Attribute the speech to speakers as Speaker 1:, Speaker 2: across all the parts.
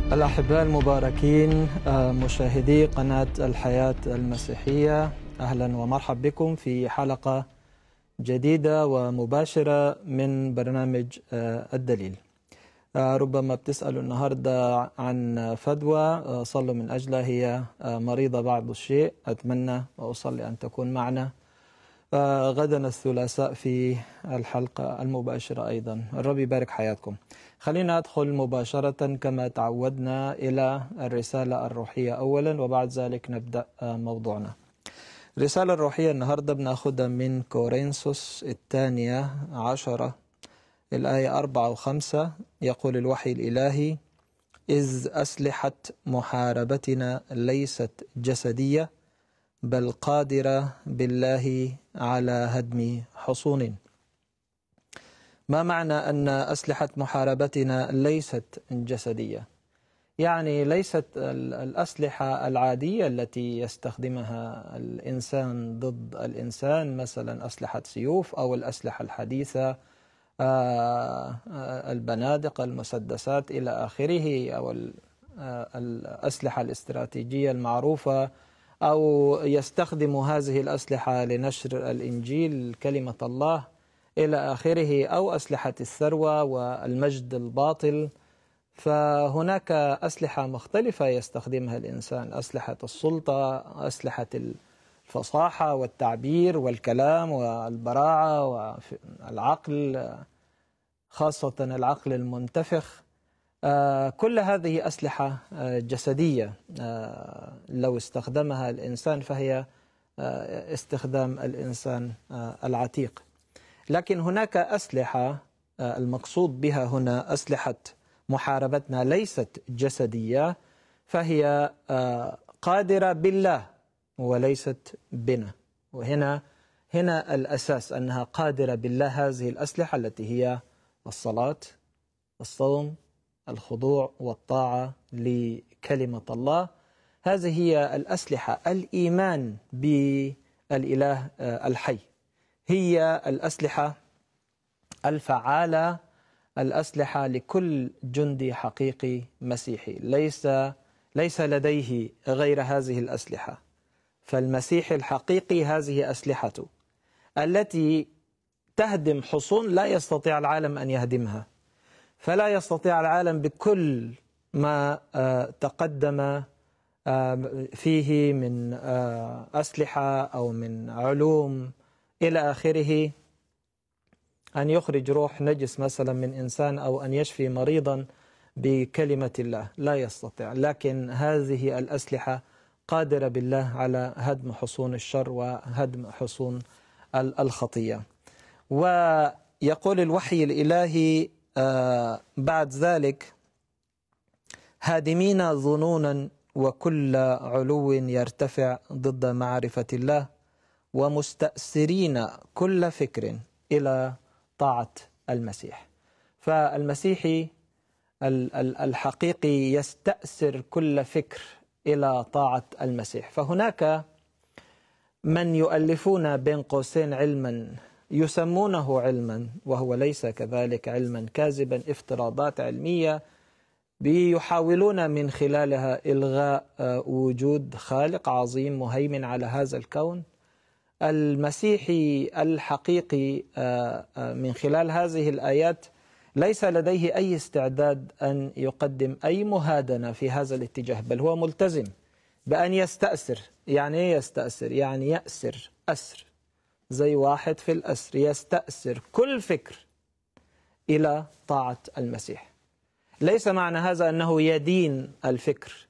Speaker 1: الأحباء المباركين مشاهدي قناة الحياة المسيحية أهلا ومرحب بكم في حلقة جديدة ومباشرة من برنامج الدليل ربما بتسألوا النهاردة عن فدوى صلوا من أجلها هي مريضة بعض الشيء أتمنى وأصلي أن تكون معنا غدا الثلاثاء في الحلقة المباشرة أيضا الرب يبارك حياتكم خلينا أدخل مباشرة كما تعودنا إلى الرسالة الروحية أولا وبعد ذلك نبدأ موضوعنا الرسالة الروحية النهاردة بناخدها من كورنثوس الثانية عشرة الآية أربعة وخمسة يقول الوحي الإلهي إذ أسلحة محاربتنا ليست جسدية بل قادرة بالله على هدم حصون ما معنى أن أسلحة محاربتنا ليست جسدية يعني ليست الأسلحة العادية التي يستخدمها الإنسان ضد الإنسان مثلا أسلحة سيوف أو الأسلحة الحديثة البنادق المسدسات إلى آخره أو الأسلحة الاستراتيجية المعروفة أو يستخدم هذه الأسلحة لنشر الإنجيل كلمة الله إلى آخره أو أسلحة الثروة والمجد الباطل فهناك أسلحة مختلفة يستخدمها الإنسان أسلحة السلطة أسلحة الفصاحة والتعبير والكلام والبراعة والعقل خاصة العقل المنتفخ كل هذه أسلحة جسدية لو استخدمها الإنسان فهي استخدام الإنسان العتيق لكن هناك أسلحة المقصود بها هنا أسلحة محاربتنا ليست جسدية فهي قادرة بالله وليست بنا وهنا هنا الأساس أنها قادرة بالله هذه الأسلحة التي هي الصلاة الصوم الخضوع والطاعة لكلمة الله هذه هي الأسلحة الإيمان بالإله الحي هي الأسلحة الفعالة الأسلحة لكل جندي حقيقي مسيحي ليس ليس لديه غير هذه الأسلحة فالمسيح الحقيقي هذه أسلحته التي تهدم حصون لا يستطيع العالم أن يهدمها فلا يستطيع العالم بكل ما تقدم فيه من أسلحة أو من علوم إلى آخره أن يخرج روح نجس مثلا من إنسان أو أن يشفي مريضا بكلمة الله لا يستطيع لكن هذه الأسلحة قادرة بالله على هدم حصون الشر وهدم حصون الخطية ويقول الوحي الإلهي بعد ذلك هادمين ظنونا وكل علو يرتفع ضد معرفة الله ومستأسرين كل فكر إلى طاعة المسيح فالمسيحي الحقيقي يستأسر كل فكر إلى طاعة المسيح فهناك من يؤلفون بين قوسين علما يسمونه علما وهو ليس كذلك علما كاذبا افتراضات علمية بيحاولون من خلالها إلغاء وجود خالق عظيم مهيمن على هذا الكون المسيحي الحقيقي من خلال هذه الآيات ليس لديه أي استعداد أن يقدم أي مهادنة في هذا الاتجاه بل هو ملتزم بأن يستأسر يعني إيه يستأسر؟ يعني يأسر أسر زي واحد في الأسر يستأسر كل فكر إلى طاعة المسيح ليس معنى هذا أنه يدين الفكر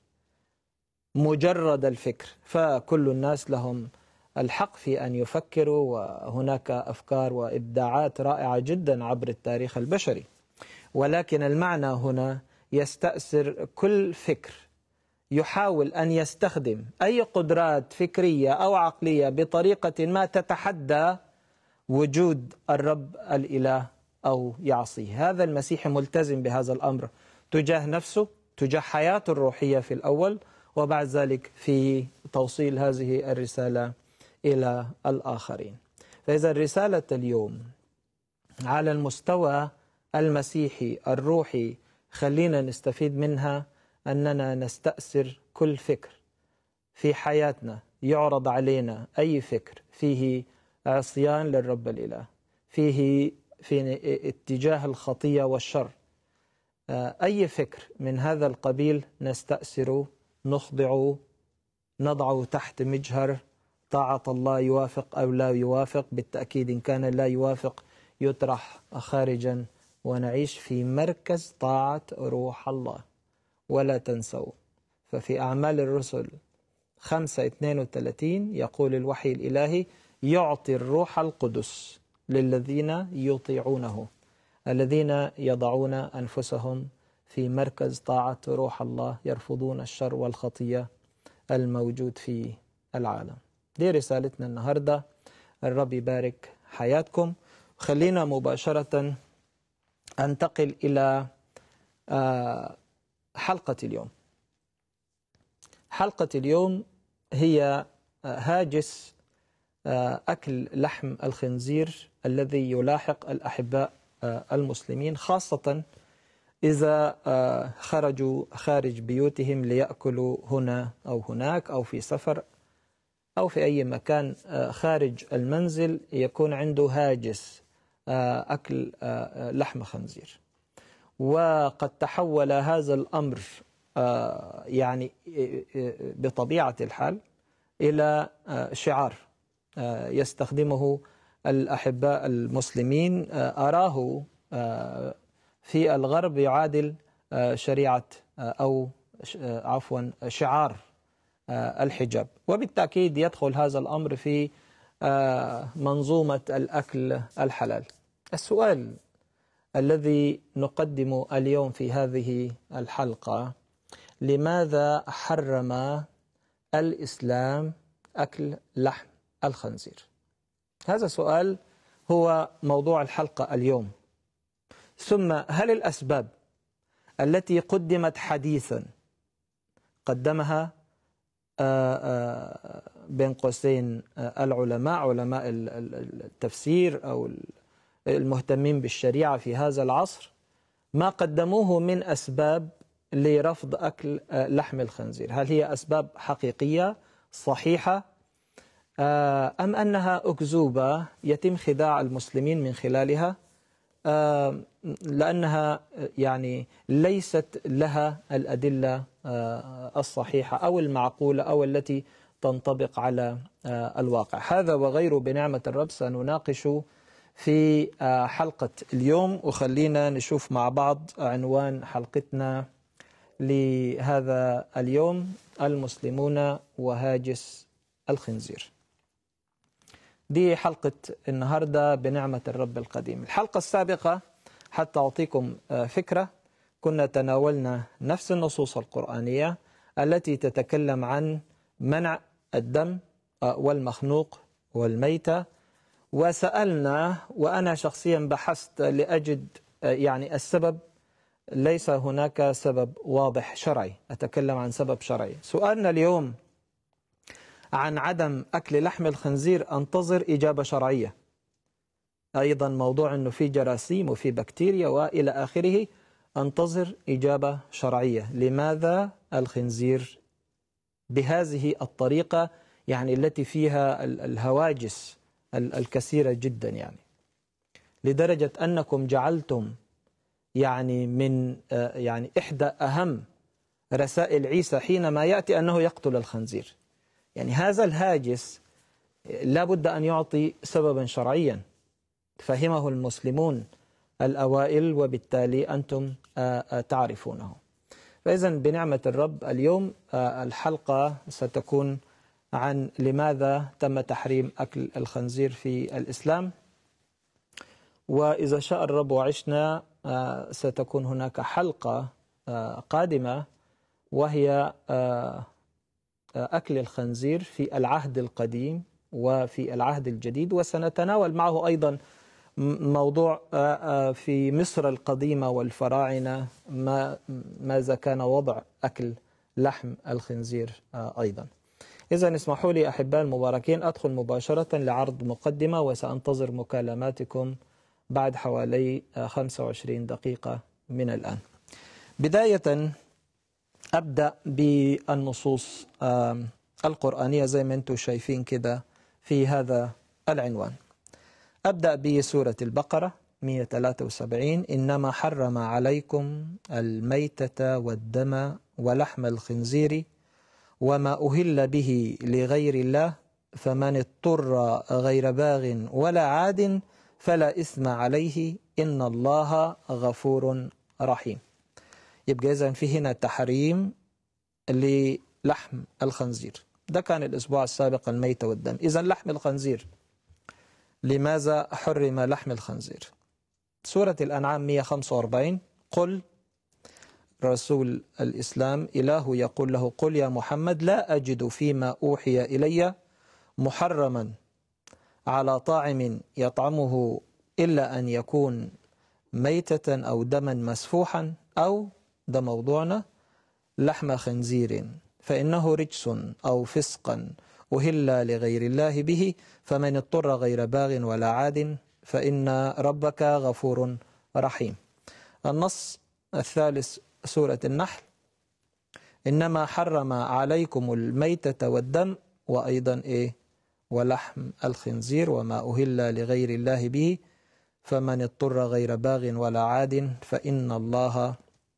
Speaker 1: مجرد الفكر فكل الناس لهم الحق في أن يفكروا وهناك أفكار وإبداعات رائعة جدا عبر التاريخ البشري ولكن المعنى هنا يستأسر كل فكر يحاول أن يستخدم أي قدرات فكرية أو عقلية بطريقة ما تتحدى وجود الرب الإله أو يعصيه هذا المسيح ملتزم بهذا الأمر تجاه نفسه تجاه حياته الروحية في الأول وبعد ذلك في توصيل هذه الرسالة إلى الآخرين فإذا رسالة اليوم على المستوى المسيحي الروحي خلينا نستفيد منها أننا نستأثر كل فكر في حياتنا يعرض علينا أي فكر فيه عصيان للرب الإله فيه في اتجاه الخطية والشر أي فكر من هذا القبيل نستأثر نخضع نضع تحت مجهر طاعة الله يوافق أو لا يوافق بالتأكيد إن كان لا يوافق يطرح خارجا ونعيش في مركز طاعة روح الله ولا تنسوا ففي أعمال الرسل 5 32 يقول الوحي الإلهي يعطي الروح القدس للذين يطيعونه الذين يضعون أنفسهم في مركز طاعة روح الله يرفضون الشر والخطية الموجود في العالم دي رسالتنا النهاردة الرب يبارك حياتكم خلينا مباشرة أنتقل إلى حلقة اليوم حلقة اليوم هي هاجس أكل لحم الخنزير الذي يلاحق الأحباء المسلمين خاصة إذا خرجوا خارج بيوتهم ليأكلوا هنا أو هناك أو في سفر أو في أي مكان خارج المنزل يكون عنده هاجس أكل لحم خنزير وقد تحول هذا الأمر يعني بطبيعة الحال إلى شعار يستخدمه الأحباء المسلمين أراه في الغرب يعادل شريعة أو عفوا شعار الحجاب وبالتأكيد يدخل هذا الأمر في منظومة الأكل الحلال السؤال الذي نقدم اليوم في هذه الحلقة لماذا حرم الإسلام أكل لحم الخنزير هذا سؤال هو موضوع الحلقة اليوم ثم هل الأسباب التي قدمت حديثا قدمها بين قوسين العلماء علماء التفسير أو المهتمين بالشريعة في هذا العصر ما قدموه من أسباب لرفض أكل لحم الخنزير هل هي أسباب حقيقية صحيحة أم أنها أكذوبة يتم خداع المسلمين من خلالها لأنها يعني ليست لها الأدلة الصحيحة أو المعقولة أو التي تنطبق على الواقع هذا وغيره بنعمة الرب سنناقش في حلقة اليوم وخلينا نشوف مع بعض عنوان حلقتنا لهذا اليوم المسلمون وهاجس الخنزير دي حلقة النهاردة بنعمة الرب القديم الحلقة السابقة حتى أعطيكم فكرة كنا تناولنا نفس النصوص القرآنية التي تتكلم عن منع الدم والمخنوق والميتة وسألنا وأنا شخصيا بحثت لأجد يعني السبب ليس هناك سبب واضح شرعي أتكلم عن سبب شرعي سؤالنا اليوم عن عدم أكل لحم الخنزير أنتظر إجابة شرعية أيضا موضوع أنه في جراثيم وفي بكتيريا وإلى آخره أنتظر إجابة شرعية لماذا الخنزير بهذه الطريقة يعني التي فيها الهواجس الكثيرة جدا يعني لدرجة أنكم جعلتم يعني من يعني إحدى أهم رسائل عيسى حينما يأتي أنه يقتل الخنزير يعني هذا الهاجس لا بد أن يعطي سببا شرعيا فهمه المسلمون الأوائل وبالتالي أنتم تعرفونه فإذا بنعمة الرب اليوم الحلقة ستكون عن لماذا تم تحريم أكل الخنزير في الإسلام وإذا شاء الرب وعشنا ستكون هناك حلقة قادمة وهي أكل الخنزير في العهد القديم وفي العهد الجديد وسنتناول معه أيضا موضوع في مصر القديمة والفراعنة ما ماذا كان وضع أكل لحم الخنزير أيضا إذا اسمحوا لي أحباء المباركين أدخل مباشرة لعرض مقدمة وسأنتظر مكالماتكم بعد حوالي 25 دقيقة من الآن بداية أبدأ بالنصوص القرآنية زي ما أنتم شايفين كده في هذا العنوان أبدأ بسورة البقرة 173 إنما حرم عليكم الميتة والدم ولحم الخنزير وما أهل به لغير الله فمن اضطر غير باغ ولا عاد فلا إثم عليه إن الله غفور رحيم يبقى إذا في هنا تحريم للحم الخنزير ده كان الأسبوع السابق الميتة والدم إذا لحم الخنزير لماذا حرم لحم الخنزير سورة الأنعام 145 قل رسول الإسلام إله يقول له قل يا محمد لا أجد فيما أوحي إلي محرما على طاعم يطعمه إلا أن يكون ميتة أو دما مسفوحا أو ده موضوعنا لحم خنزير فإنه رجس أو فسقا أهل لغير الله به فمن اضطر غير باغ ولا عاد فإن ربك غفور رحيم النص الثالث سورة النحل إنما حرم عليكم الميتة والدم وأيضا إيه ولحم الخنزير وما أهل لغير الله به فمن اضطر غير باغ ولا عاد فإن الله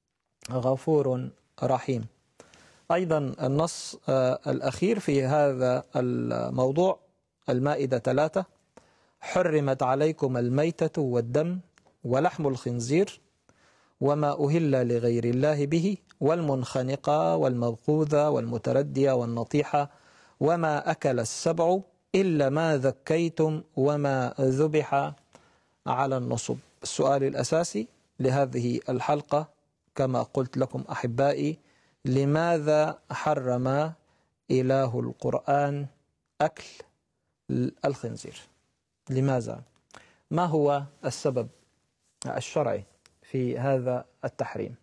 Speaker 1: غفور رحيم أيضا النص الأخير في هذا الموضوع المائدة ثلاثة حرمت عليكم الميتة والدم ولحم الخنزير وما أهل لغير الله به والمنخنقة والموقوذة والمتردية والنطيحة وما أكل السبع إلا ما ذكيتم وما ذبح على النصب السؤال الأساسي لهذه الحلقة كما قلت لكم أحبائي لماذا حرم إله القرآن أكل الخنزير لماذا ما هو السبب الشرعي في هذا التحريم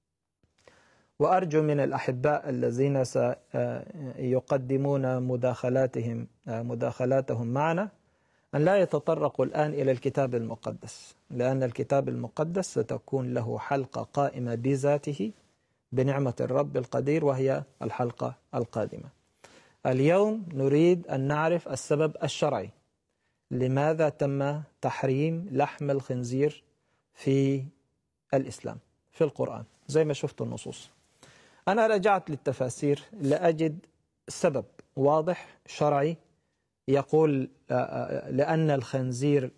Speaker 1: وأرجو من الأحباء الذين سيقدمون مداخلاتهم مداخلاتهم معنا أن لا يتطرقوا الآن إلى الكتاب المقدس لأن الكتاب المقدس ستكون له حلقة قائمة بذاته بنعمة الرب القدير وهي الحلقة القادمة اليوم نريد أن نعرف السبب الشرعي لماذا تم تحريم لحم الخنزير في الإسلام في القرآن زي ما شفتوا النصوص أنا رجعت للتفاسير لأجد سبب واضح شرعي يقول لأن الخنزير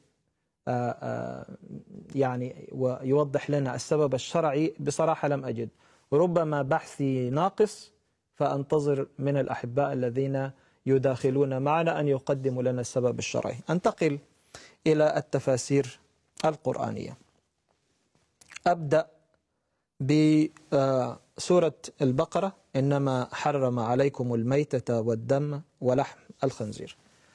Speaker 1: يعني ويوضح لنا السبب الشرعي بصراحة لم أجد ربما بحثي ناقص فأنتظر من الأحباء الذين يداخلون معنا أن يقدموا لنا السبب الشرعي أنتقل إلى التفاسير القرآنية أبدأ بسورة البقرة إنما حرم عليكم الميتة والدم ولحم الخنزير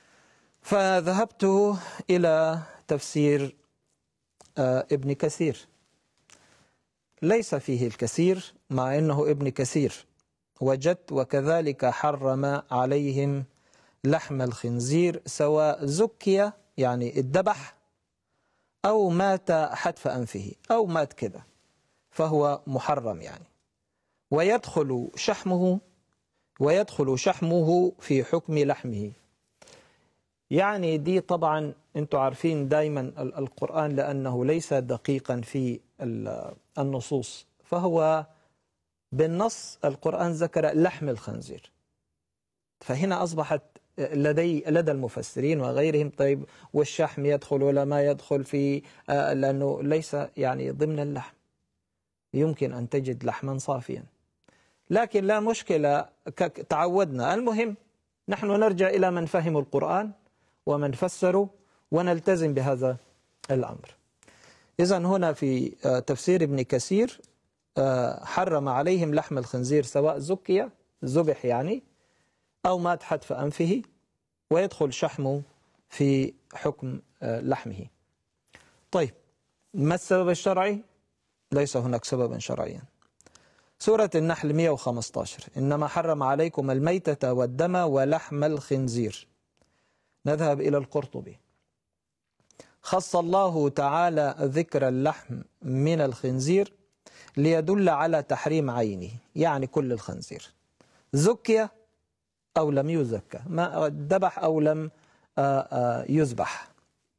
Speaker 1: فذهبت إلى تفسير ابن كثير ليس فيه الكثير مع أنه ابن كثير وجدت وكذلك حرم عليهم لحم الخنزير سواء زكي يعني الذبح أو مات حتف أنفه أو مات كذا فهو محرم يعني ويدخل شحمه ويدخل شحمه في حكم لحمه يعني دي طبعا انتم عارفين دايما القرآن لأنه ليس دقيقا في النصوص فهو بالنص القرآن ذكر لحم الخنزير فهنا أصبحت لدي لدى المفسرين وغيرهم طيب والشحم يدخل ولا ما يدخل في لأنه ليس يعني ضمن اللحم يمكن أن تجد لحما صافيا لكن لا مشكلة تعودنا المهم نحن نرجع إلى من فهموا القرآن ومن فسروا ونلتزم بهذا الأمر إذا هنا في تفسير ابن كثير حرم عليهم لحم الخنزير سواء زكي ذبح يعني أو مات حتف أنفه ويدخل شحمه في حكم لحمه طيب ما السبب الشرعي؟ ليس هناك سببا شرعيا سورة النحل 115 إنما حرم عليكم الميتة والدم ولحم الخنزير نذهب إلى القرطبي خص الله تعالى ذكر اللحم من الخنزير ليدل على تحريم عينه يعني كل الخنزير زكي أو لم يزكى ما ذبح أو لم يذبح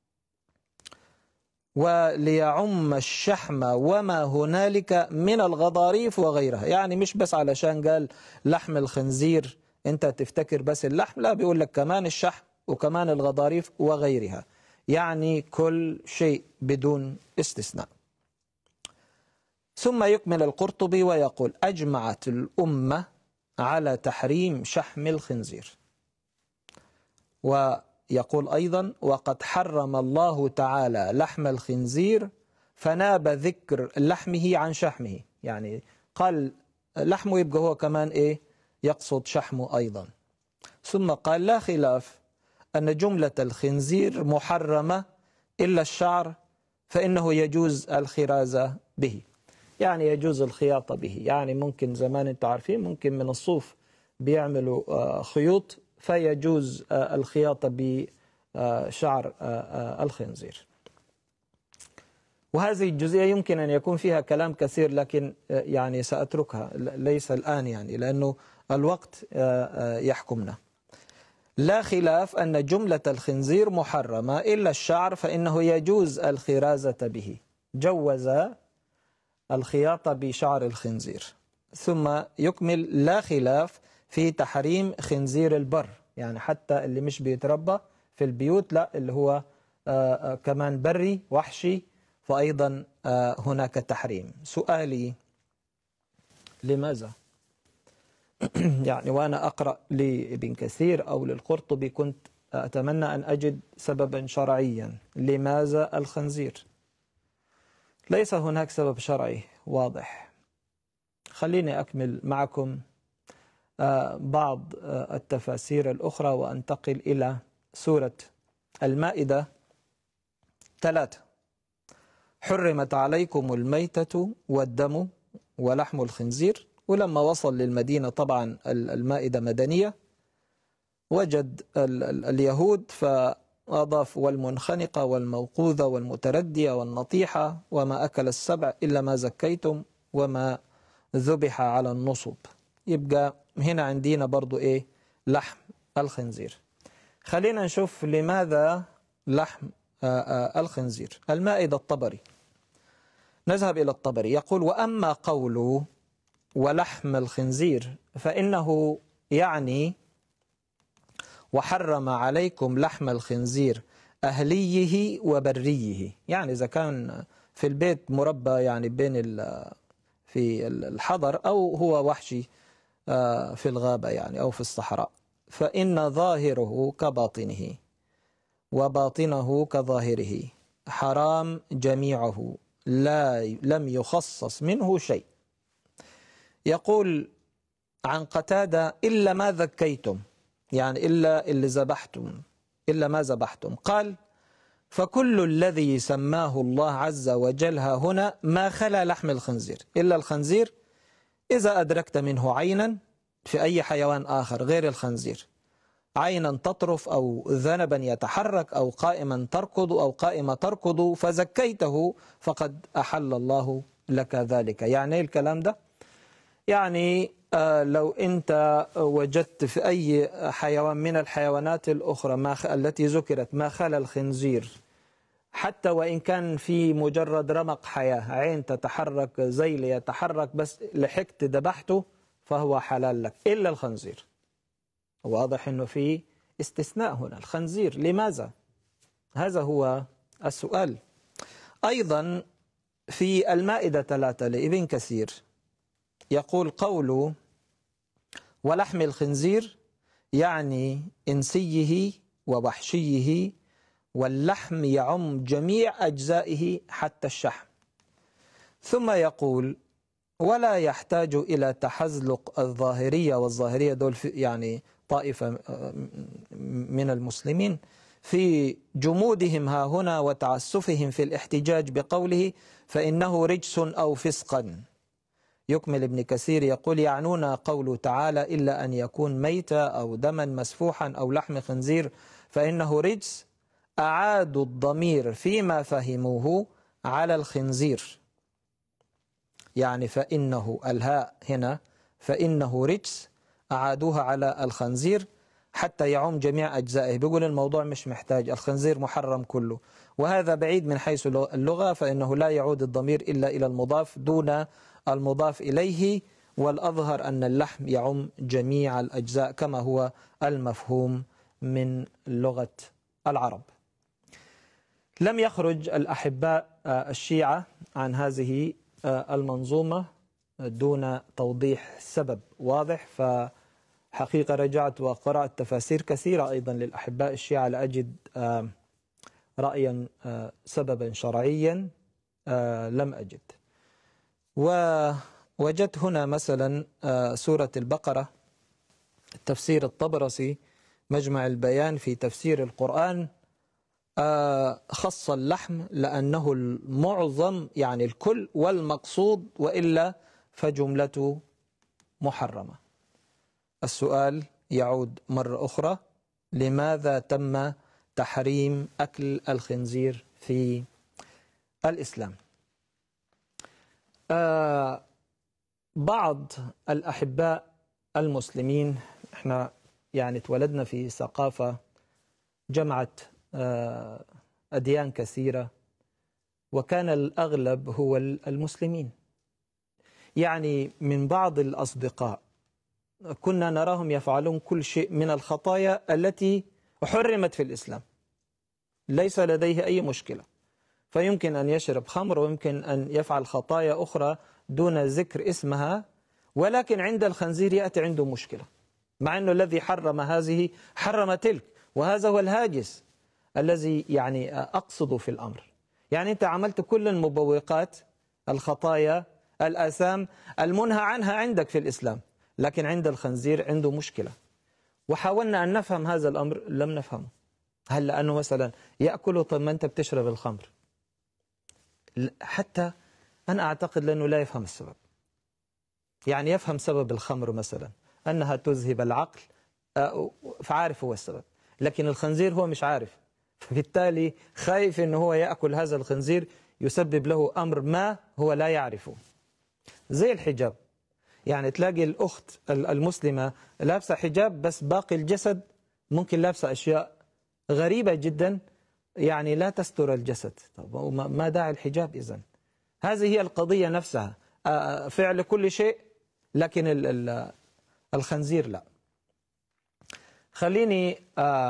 Speaker 1: وليعم الشحم وما هنالك من الغضاريف وغيرها يعني مش بس علشان قال لحم الخنزير انت تفتكر بس اللحم لا بيقول لك كمان الشحم وكمان الغضاريف وغيرها يعني كل شيء بدون استثناء ثم يكمل القرطبي ويقول أجمعت الأمة على تحريم شحم الخنزير ويقول أيضا وقد حرم الله تعالى لحم الخنزير فناب ذكر لحمه عن شحمه يعني قال لحمه يبقى هو كمان إيه يقصد شحمه أيضا ثم قال لا خلاف أن جملة الخنزير محرمة إلا الشعر فإنه يجوز الخرازة به يعني يجوز الخياطة به يعني ممكن زمان انتم عارفين ممكن من الصوف بيعملوا خيوط فيجوز الخياطة بشعر الخنزير وهذه الجزئية يمكن أن يكون فيها كلام كثير لكن يعني سأتركها ليس الآن يعني لأنه الوقت يحكمنا لا خلاف أن جملة الخنزير محرمة إلا الشعر فإنه يجوز الخرازة به جوز الخياطة بشعر الخنزير ثم يكمل لا خلاف في تحريم خنزير البر يعني حتى اللي مش بيتربى في البيوت لا اللي هو كمان بري وحشي فأيضا هناك تحريم سؤالي لماذا؟ يعني وأنا أقرأ لابن كثير أو للقرطبي كنت أتمنى أن أجد سببا شرعيا لماذا الخنزير ليس هناك سبب شرعي واضح خليني أكمل معكم بعض التفاسير الأخرى وأنتقل إلى سورة المائدة ثلاثة حرمت عليكم الميتة والدم ولحم الخنزير ولما وصل للمدينة طبعا المائدة مدنية وجد اليهود فأضاف والمنخنقة والموقوذة والمتردية والنطيحة وما أكل السبع إلا ما زكيتم وما ذبح على النصب يبقى هنا عندنا برضو إيه لحم الخنزير خلينا نشوف لماذا لحم الخنزير المائدة الطبري نذهب إلى الطبري يقول وأما قوله ولحم الخنزير فإنه يعني وحرم عليكم لحم الخنزير أهليه وبريه يعني إذا كان في البيت مربى يعني بين في الحضر أو هو وحشي في الغابة يعني أو في الصحراء فإن ظاهره كباطنه وباطنه كظاهره حرام جميعه لا لم يخصص منه شيء يقول عن قتادة إلا ما ذكيتم يعني إلا اللي ذبحتم إلا ما ذبحتم قال فكل الذي سماه الله عز وجل ها هنا ما خلا لحم الخنزير إلا الخنزير إذا أدركت منه عينا في أي حيوان آخر غير الخنزير عينا تطرف أو ذنبا يتحرك أو قائما تركض أو قائمة تركض فزكيته فقد أحل الله لك ذلك يعني إيه الكلام ده يعني لو أنت وجدت في أي حيوان من الحيوانات الأخرى ما التي ذكرت ما خلا الخنزير حتى وإن كان في مجرد رمق حياة عين تتحرك زيل يتحرك بس لحقت ذبحته فهو حلال لك إلا الخنزير واضح أنه في استثناء هنا الخنزير لماذا؟ هذا هو السؤال أيضا في المائدة ثلاثة لابن كثير يقول قوله ولحم الخنزير يعني إنسيه ووحشيه واللحم يعم جميع أجزائه حتى الشحم ثم يقول ولا يحتاج إلى تحزلق الظاهرية والظاهرية دول يعني طائفة من المسلمين في جمودهم ها هنا وتعسفهم في الاحتجاج بقوله فإنه رجس أو فسقا يكمل ابن كثير يقول يعنون قوله تعالى إلا أن يكون ميتا أو دما مسفوحا أو لحم خنزير فإنه رجس أعادوا الضمير فيما فهموه على الخنزير يعني فإنه الهاء هنا فإنه رجس أعادوها على الخنزير حتى يعم جميع أجزائه بيقول الموضوع مش محتاج الخنزير محرم كله وهذا بعيد من حيث اللغة فإنه لا يعود الضمير إلا إلى المضاف دون المضاف إليه والأظهر أن اللحم يعم جميع الأجزاء كما هو المفهوم من لغة العرب لم يخرج الأحباء الشيعة عن هذه المنظومة دون توضيح سبب واضح فحقيقة رجعت وقرأت تفاسير كثيرة أيضا للأحباء الشيعة لأجد رأيا سببا شرعيا لم أجد ووجدت هنا مثلا سورة البقرة تفسير الطبرسي مجمع البيان في تفسير القرآن خص اللحم لأنه المعظم يعني الكل والمقصود وإلا فجملته محرمة السؤال يعود مرة أخرى لماذا تم تحريم أكل الخنزير في الإسلام آه بعض الأحباء المسلمين احنا يعني اتولدنا في ثقافة جمعت آه أديان كثيرة وكان الأغلب هو المسلمين يعني من بعض الأصدقاء كنا نراهم يفعلون كل شيء من الخطايا التي حرمت في الإسلام ليس لديه أي مشكلة فيمكن أن يشرب خمر ويمكن أن يفعل خطايا أخرى دون ذكر اسمها ولكن عند الخنزير يأتي عنده مشكلة مع أنه الذي حرم هذه حرم تلك وهذا هو الهاجس الذي يعني أقصد في الأمر يعني أنت عملت كل المبوقات الخطايا الآثام المنهى عنها عندك في الإسلام لكن عند الخنزير عنده مشكلة وحاولنا أن نفهم هذا الأمر لم نفهمه هل لأنه مثلا يأكله طب ما أنت بتشرب الخمر حتى أنا أعتقد لأنه لا يفهم السبب يعني يفهم سبب الخمر مثلا أنها تذهب العقل فعارف هو السبب لكن الخنزير هو مش عارف فبالتالي خايف أنه هو يأكل هذا الخنزير يسبب له أمر ما هو لا يعرفه زي الحجاب يعني تلاقي الأخت المسلمة لابسة حجاب بس باقي الجسد ممكن لابسة أشياء غريبة جدا يعني لا تستر الجسد طب ما داعي الحجاب إذن هذه هي القضية نفسها فعل كل شيء لكن الخنزير لا خليني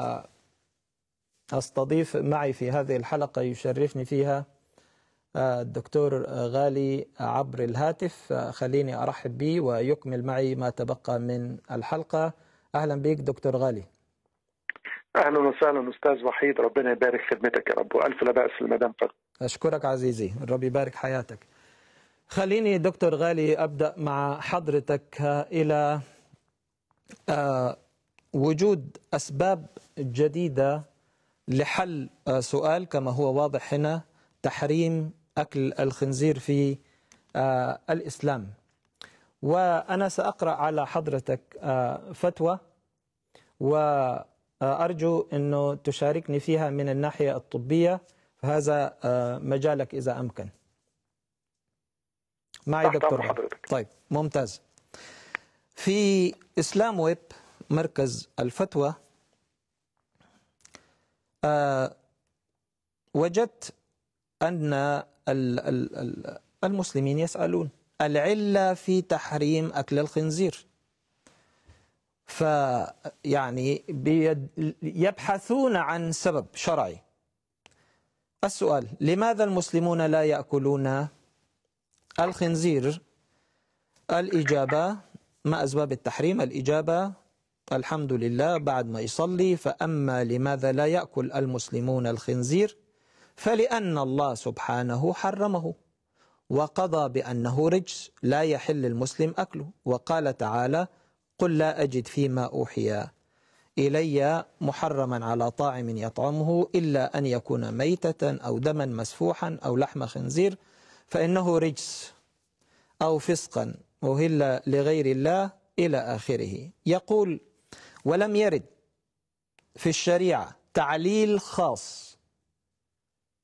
Speaker 1: أستضيف معي في هذه الحلقة يشرفني فيها الدكتور غالي عبر الهاتف خليني أرحب به ويكمل معي ما تبقى من الحلقة أهلا بك دكتور غالي
Speaker 2: اهلا وسهلا استاذ وحيد ربنا يبارك خدمتك يا رب والف لا باس المدام فضل
Speaker 1: اشكرك عزيزي رب يبارك حياتك خليني دكتور غالي ابدا مع حضرتك الى وجود اسباب جديده لحل سؤال كما هو واضح هنا تحريم اكل الخنزير في الاسلام وانا ساقرا على حضرتك فتوى و أرجو أنه تشاركني فيها من الناحية الطبية فهذا مجالك إذا أمكن معي دكتور
Speaker 2: حضرتك.
Speaker 1: طيب ممتاز في إسلام ويب مركز الفتوى وجدت أن المسلمين يسألون العلة في تحريم أكل الخنزير فيعني يبحثون عن سبب شرعي السؤال لماذا المسلمون لا يأكلون الخنزير الإجابة ما أسباب التحريم الإجابة الحمد لله بعد ما يصلي فأما لماذا لا يأكل المسلمون الخنزير فلأن الله سبحانه حرمه وقضى بأنه رجس لا يحل المسلم أكله وقال تعالى قل لا أجد فيما أوحي إلي محرما على طاعم يطعمه إلا أن يكون ميتة أو دما مسفوحا أو لحم خنزير فإنه رجس أو فسقا أهل لغير الله إلى آخره يقول ولم يرد في الشريعة تعليل خاص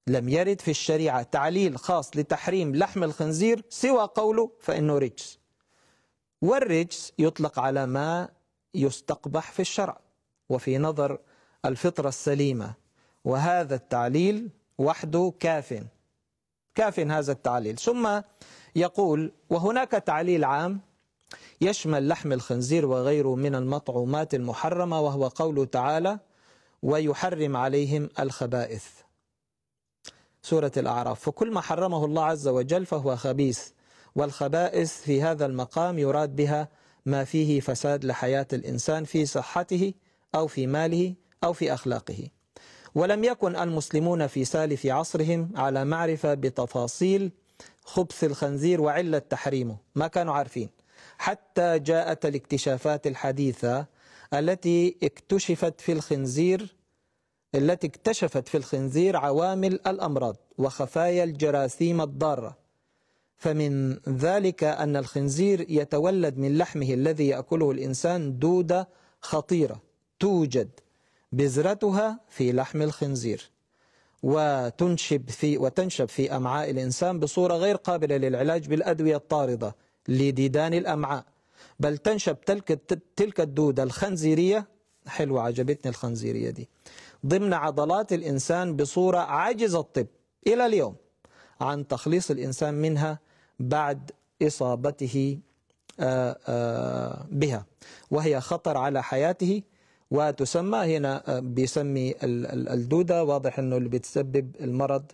Speaker 1: لم يرد في الشريعة تعليل خاص لتحريم لحم الخنزير سوى قوله فإنه رجس والرجس يطلق على ما يستقبح في الشرع وفي نظر الفطرة السليمة وهذا التعليل وحده كاف كاف هذا التعليل ثم يقول وهناك تعليل عام يشمل لحم الخنزير وغيره من المطعومات المحرمة وهو قوله تعالى ويحرم عليهم الخبائث سورة الأعراف فكل ما حرمه الله عز وجل فهو خبيث والخبائث في هذا المقام يراد بها ما فيه فساد لحياة الإنسان في صحته أو في ماله أو في أخلاقه ولم يكن المسلمون في سالف عصرهم على معرفة بتفاصيل خبث الخنزير وعلة تحريمه ما كانوا عارفين حتى جاءت الاكتشافات الحديثة التي اكتشفت في الخنزير التي اكتشفت في الخنزير عوامل الأمراض وخفايا الجراثيم الضارة فمن ذلك أن الخنزير يتولد من لحمه الذي يأكله الإنسان دودة خطيرة توجد بذرتها في لحم الخنزير وتنشب في وتنشب في أمعاء الإنسان بصورة غير قابلة للعلاج بالأدوية الطاردة لديدان الأمعاء بل تنشب تلك تلك الدودة الخنزيرية حلوة عجبتني الخنزيرية دي ضمن عضلات الإنسان بصورة عاجز الطب إلى اليوم عن تخليص الإنسان منها بعد إصابته آه، بها وهي خطر على حياته وتسمى هنا آه، بيسمي الدودة واضح أنه اللي بتسبب المرض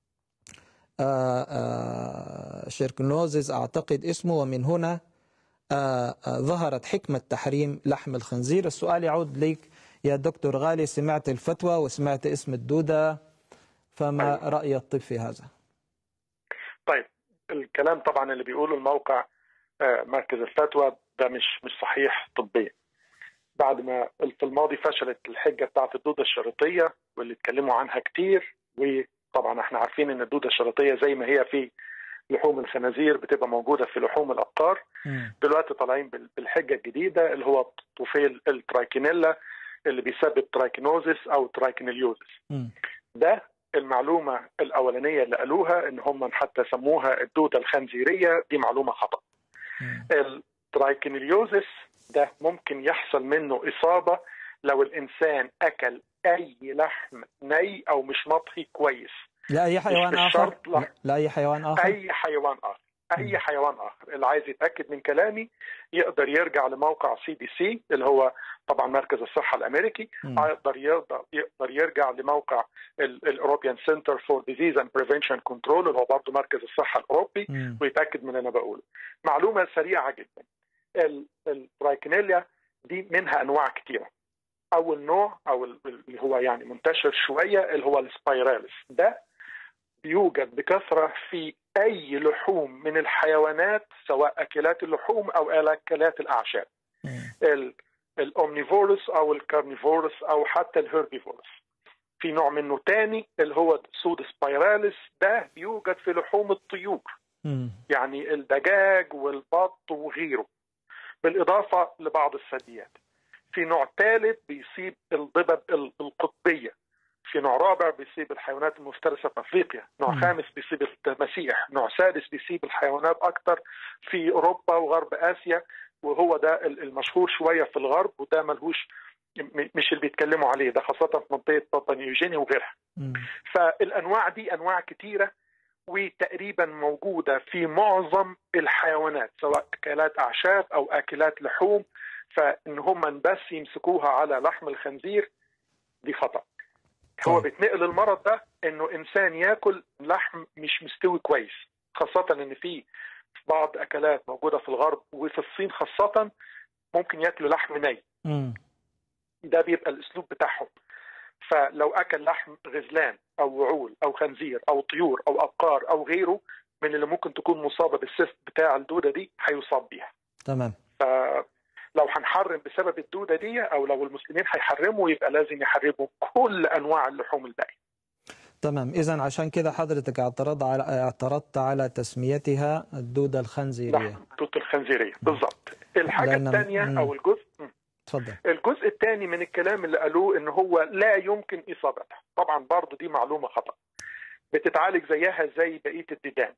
Speaker 1: آه، شيركنوزز أعتقد اسمه ومن هنا ظهرت حكمة تحريم لحم الخنزير السؤال يعود لك يا دكتور غالي سمعت الفتوى وسمعت اسم الدودة فما طيب. رأي الطب في هذا
Speaker 2: طيب الكلام طبعا اللي بيقوله الموقع آه، مركز الفتوى ده مش مش صحيح طبيا بعد ما في الماضي فشلت الحجه بتاعت الدوده الشريطيه واللي اتكلموا عنها كتير وطبعا احنا عارفين ان الدوده الشريطيه زي ما هي في لحوم الخنازير بتبقى موجوده في لحوم الابقار دلوقتي طالعين بالحجه الجديده اللي هو طفيل الترايكينيلا اللي بيسبب ترايكينوزيس او ترايكينيليوزيس ده المعلومه الاولانيه اللي قالوها ان هم حتى سموها الدوده الخنزيريه دي معلومه خطا الترايكينيليوزيس ده ممكن يحصل منه اصابه لو الانسان اكل اي لحم ني او مش مطهي كويس
Speaker 1: لا اي حيوان اخر لا, لا اي حيوان اخر
Speaker 2: اي حيوان اخر اي حيوان اخر اللي عايز يتاكد من كلامي يقدر يرجع لموقع سي دي سي اللي هو طبعا مركز الصحه الامريكي يقدر يقدر يقدر يرجع لموقع الاوروبيان سنتر فور ديزيز اند بريفنشن كنترول اللي هو برضه مركز الصحه الاوروبي ويتاكد من اللي انا بقوله معلومه سريعه جدا الترايكنيليا دي منها انواع كثيره اول نوع او اللي هو يعني منتشر شويه اللي هو السبايراليس ده يوجد بكثرة في أي لحوم من الحيوانات سواء أكلات اللحوم أو أكلات الأعشاب الأومنيفورس أو الكارنيفورس أو حتى الهيربيفورس في نوع منه تاني اللي هو سود سبايراليس ده يوجد في لحوم الطيور يعني الدجاج والبط وغيره بالإضافة لبعض الثدييات في نوع ثالث بيصيب الضبب القطبية في نوع رابع بيصيب الحيوانات المفترسة في أفريقيا نوع م. خامس بيصيب التماسيح نوع سادس بيصيب الحيوانات أكثر في أوروبا وغرب آسيا وهو ده المشهور شوية في الغرب وده ملهوش مش اللي بيتكلموا عليه ده خاصة في منطقة بابا نيوجيني وغيرها م. فالأنواع دي أنواع كتيرة وتقريبا موجودة في معظم الحيوانات سواء أكلات أعشاب أو أكلات لحوم فإن هم بس يمسكوها على لحم الخنزير دي خطأ هو بيتنقل المرض ده انه انسان ياكل لحم مش مستوي كويس خاصه ان في بعض اكلات موجوده في الغرب وفي الصين خاصه ممكن ياكلوا لحم ني ده بيبقى الاسلوب بتاعهم فلو اكل لحم غزلان او وعول او خنزير او طيور او ابقار او غيره من اللي ممكن تكون مصابه بالسيست بتاع الدوده دي هيصاب بيها
Speaker 1: تمام
Speaker 2: ف لو هنحرم بسبب الدوده دي او لو المسلمين هيحرموا يبقى لازم يحرموا كل انواع اللحوم الباقيه.
Speaker 1: تمام اذا عشان كده حضرتك اعترض على اعترضت على تسميتها الدوده الخنزيريه. نعم
Speaker 2: الدوده الخنزيريه بالضبط. الحاجه الثانيه او الجزء
Speaker 1: اتفضل
Speaker 2: الجزء الثاني من الكلام اللي قالوه ان هو لا يمكن اصابتها طبعا برضه دي معلومه خطا بتتعالج زيها زي بقيه الديدان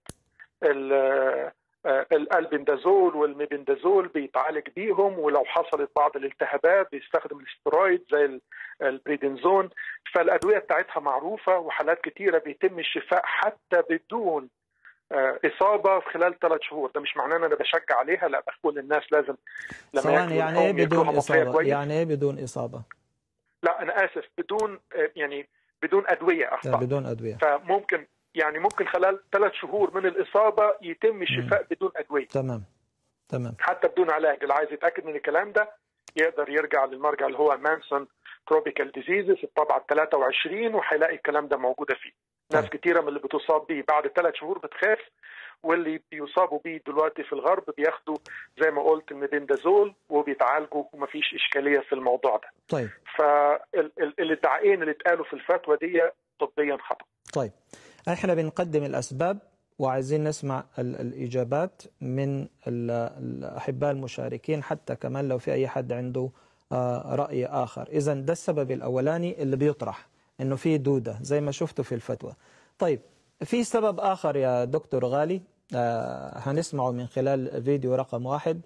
Speaker 2: الالبندازول والميبندازول بيتعالج بيهم ولو حصلت بعض الالتهابات بيستخدم الاسترويد زي البريدنزون فالادويه بتاعتها معروفه وحالات كتيره بيتم الشفاء حتى بدون اصابه في خلال ثلاث شهور ده مش معناه ان انا بشجع عليها لا بقول الناس لازم
Speaker 1: لما يعني ايه بدون اصابه يعني ايه بدون اصابه
Speaker 2: لا انا اسف بدون يعني بدون ادويه اخطاء
Speaker 1: بدون ادويه
Speaker 2: فممكن يعني ممكن خلال ثلاث شهور من الاصابه يتم الشفاء بدون ادويه
Speaker 1: تمام تمام
Speaker 2: حتى بدون علاج اللي عايز يتاكد من الكلام ده يقدر يرجع للمرجع اللي هو مانسون تروبيكال ديزيزز الطبعه 23 وهيلاقي الكلام ده موجوده فيه ناس طيب. كتيره من اللي بتصاب بيه بعد ثلاث شهور بتخاف واللي بيصابوا بيه دلوقتي في الغرب بياخدوا زي ما قلت الميبندازول وبيتعالجوا ومفيش اشكاليه في الموضوع ده.
Speaker 1: طيب.
Speaker 2: فالادعاءين اللي اتقالوا في الفتوى دي طبيا خطا.
Speaker 1: طيب. احنا بنقدم الاسباب وعايزين نسمع الاجابات من الاحباء المشاركين حتى كمان لو في اي حد عنده راي اخر، اذا ده السبب الاولاني اللي بيطرح انه في دوده زي ما شفتوا في الفتوى. طيب في سبب آخر يا دكتور غالي آه هنسمعه من خلال فيديو رقم واحد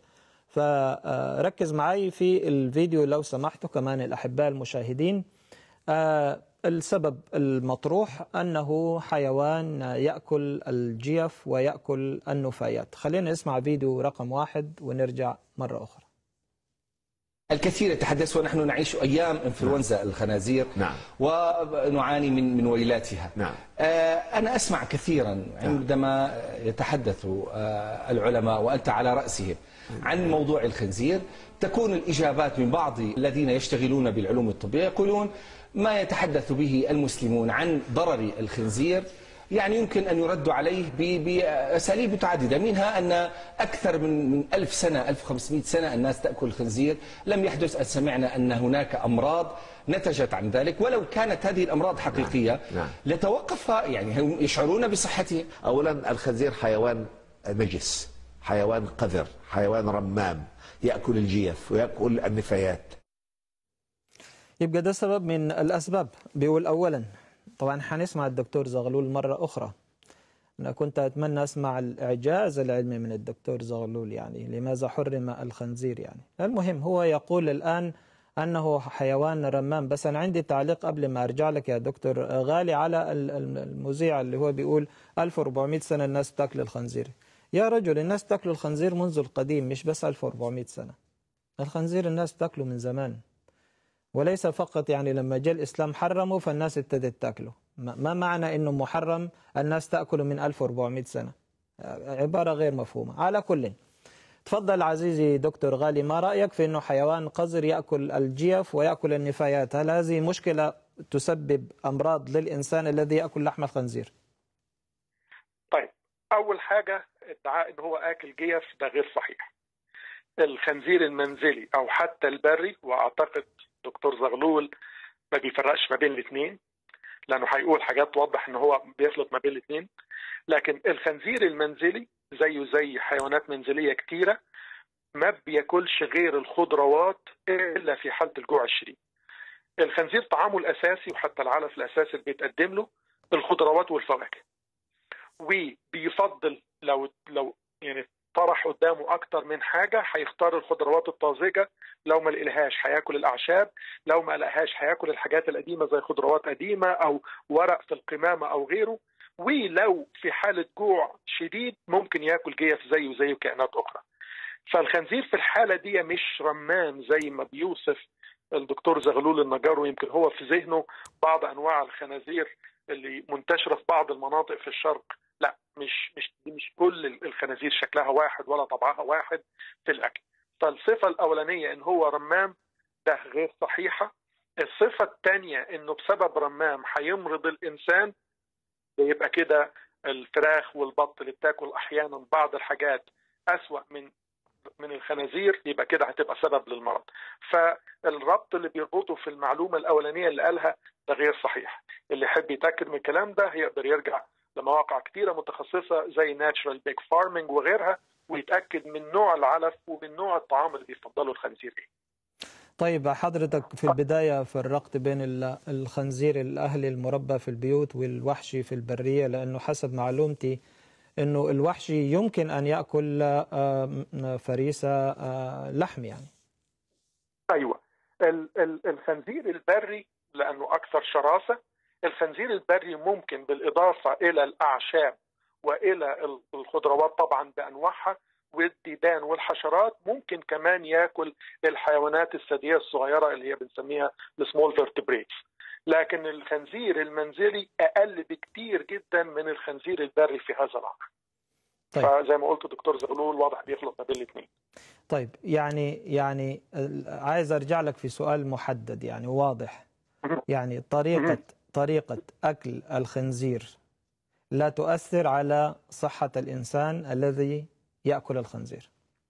Speaker 1: فركز معي في الفيديو لو سمحتوا كمان الأحباء المشاهدين آه السبب المطروح أنه حيوان يأكل الجيف ويأكل النفايات خلينا نسمع فيديو رقم واحد ونرجع مرة أخرى
Speaker 3: الكثير يتحدث ونحن نعيش ايام انفلونزا نعم. الخنازير
Speaker 4: نعم.
Speaker 3: ونعاني من من ويلاتها
Speaker 4: نعم.
Speaker 3: آه انا اسمع كثيرا عندما يتحدث آه العلماء وانت على راسهم عن موضوع الخنزير تكون الاجابات من بعض الذين يشتغلون بالعلوم الطبيه يقولون ما يتحدث به المسلمون عن ضرر الخنزير يعني يمكن أن يرد عليه بأساليب متعددة منها أن أكثر من من 1000 سنة 1500 سنة الناس تأكل الخنزير لم يحدث أن سمعنا أن هناك أمراض نتجت عن ذلك ولو كانت هذه الأمراض حقيقية
Speaker 4: نعم. نعم.
Speaker 3: لتوقف يعني هم يشعرون بصحته
Speaker 4: أولا الخنزير حيوان نجس حيوان قذر حيوان رمام يأكل الجيف ويأكل النفايات
Speaker 1: يبقى ده سبب من الأسباب بيقول أولا طبعا حنسمع الدكتور زغلول مرة أخرى أنا كنت أتمنى أسمع الإعجاز العلمي من الدكتور زغلول يعني لماذا حرم الخنزير يعني المهم هو يقول الآن أنه حيوان رمام بس أنا عندي تعليق قبل ما أرجع لك يا دكتور غالي على المذيع اللي هو بيقول 1400 سنة الناس بتاكل الخنزير يا رجل الناس تاكل الخنزير منذ القديم مش بس 1400 سنة الخنزير الناس بتاكله من زمان وليس فقط يعني لما جاء الإسلام حرمه فالناس ابتدت تاكله ما معنى أنه محرم الناس تأكله من 1400 سنة عبارة غير مفهومة على كل تفضل عزيزي دكتور غالي ما رأيك في أنه حيوان قذر يأكل الجيف ويأكل النفايات هل هذه مشكلة تسبب أمراض للإنسان الذي يأكل لحم الخنزير
Speaker 2: طيب أول حاجة ادعاء أنه هو آكل جيف ده غير صحيح الخنزير المنزلي أو حتى البري وأعتقد دكتور زغلول ما بيفرقش ما بين الاثنين لانه هيقول حاجات توضح ان هو بيخلط ما بين الاثنين لكن الخنزير المنزلي زيه زي حيوانات منزليه كتيره ما بياكلش غير الخضروات الا في حاله الجوع الشديد. الخنزير طعامه الاساسي وحتى العلف الاساسي اللي بيتقدم له الخضروات والفواكه. وبيفضل لو لو يعني طرح قدامه اكتر من حاجه هيختار الخضروات الطازجه لو ما لقيلهاش هياكل الاعشاب لو ما لقاهاش هياكل الحاجات القديمه زي خضروات قديمه او ورق في القمامه او غيره ولو في حاله جوع شديد ممكن ياكل جيف زيه زيه كائنات اخرى فالخنزير في الحاله دي مش رمان زي ما بيوصف الدكتور زغلول النجار ويمكن هو في ذهنه بعض انواع الخنازير اللي منتشره في بعض المناطق في الشرق لا مش مش مش كل الخنازير شكلها واحد ولا طبعها واحد في الاكل فالصفه الاولانيه ان هو رمام ده غير صحيحه الصفه الثانيه انه بسبب رمام هيمرض الانسان يبقى كده الفراخ والبط اللي بتاكل احيانا بعض الحاجات اسوا من من الخنازير يبقى كده هتبقى سبب للمرض فالربط اللي بيربطه في المعلومه الاولانيه اللي قالها ده غير صحيح اللي يحب يتاكد من الكلام ده يقدر يرجع لمواقع كتيرة متخصصة زي ناتشرال بيك فارمنج وغيرها ويتأكد من نوع العلف ومن نوع الطعام اللي بيفضله الخنزير ايه
Speaker 1: طيب حضرتك في البداية فرقت بين الخنزير الأهلي المربى في البيوت والوحشي في البرية لأنه حسب معلومتي أنه الوحشي يمكن أن يأكل فريسة لحم يعني
Speaker 2: أيوة الخنزير البري لأنه أكثر شراسة الخنزير البري ممكن بالإضافة إلى الأعشاب والى الخضروات طبعا بانواعها والديدان والحشرات ممكن كمان ياكل الحيوانات الثدييه الصغيره اللي هي بنسميها السمول فيرتبريتس لكن الخنزير المنزلي اقل بكتير جدا من الخنزير البري في هذا الامر طيب. فزي ما قلت دكتور زغلول واضح بيخلط ما بين الاثنين
Speaker 1: طيب يعني يعني عايز ارجع لك في سؤال محدد يعني واضح يعني طريقه طريقه اكل الخنزير لا تؤثر على صحة الإنسان الذي يأكل الخنزير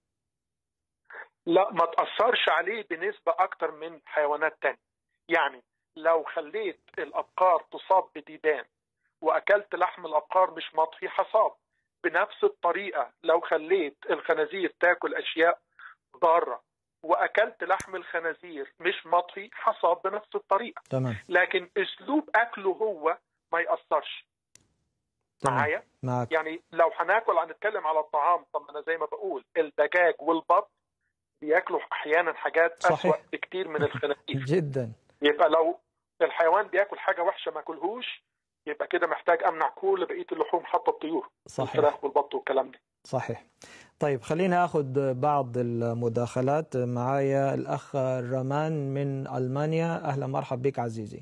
Speaker 2: لا ما تأثرش عليه بنسبة أكتر من حيوانات تانية يعني لو خليت الأبقار تصاب بديدان وأكلت لحم الأبقار مش مطهي حصاب بنفس الطريقة لو خليت الخنازير تاكل أشياء ضارة واكلت لحم الخنازير مش مطهي حصاب بنفس الطريقه
Speaker 1: تمام
Speaker 2: لكن اسلوب اكله هو ما ياثرش معايا
Speaker 1: معك.
Speaker 2: يعني لو هناكل هنتكلم على الطعام طب انا زي ما بقول الدجاج والبط بياكلوا احيانا حاجات صحيح. اسوأ بكتير من الخنازير
Speaker 1: جدا
Speaker 2: يبقى لو الحيوان بياكل حاجه وحشه ما اكلهوش يبقى كده محتاج امنع كل بقيه اللحوم حتى الطيور
Speaker 1: صحيح
Speaker 2: الفراخ والبط والكلام ده
Speaker 1: صحيح طيب خلينا اخذ بعض المداخلات معايا الاخ رمان من المانيا اهلا مرحب بك عزيزي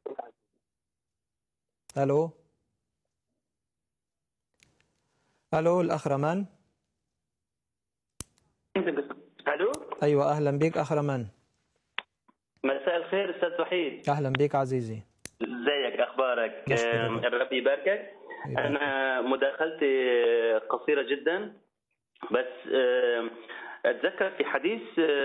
Speaker 1: الو الو الاخ رمان
Speaker 5: الو
Speaker 1: ايوه اهلا بك اخ رمان
Speaker 5: مساء الخير استاذ وحيد
Speaker 1: اهلا بك عزيزي
Speaker 5: ازيك اخبارك ربي يباركك انا مداخلتي قصيره جدا بس اتذكر في حديث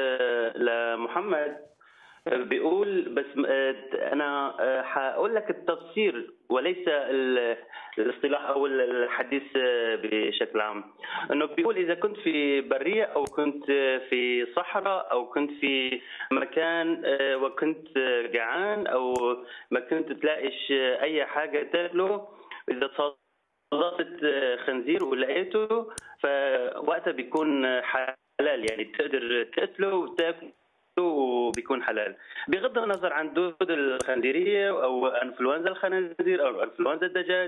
Speaker 5: لمحمد بيقول بس انا هقول لك التفسير وليس الاصطلاح او الحديث بشكل عام انه بيقول اذا كنت في بريه او كنت في صحراء او كنت في مكان وكنت جعان او ما كنت تلاقيش اي حاجه تاكله اذا صادفت خنزير ولقيته فوقتها بيكون حلال يعني تقدر تقتله وتاكله وبيكون حلال بغض النظر عن دود الخنزيريه او انفلونزا الخنازير او انفلونزا الدجاج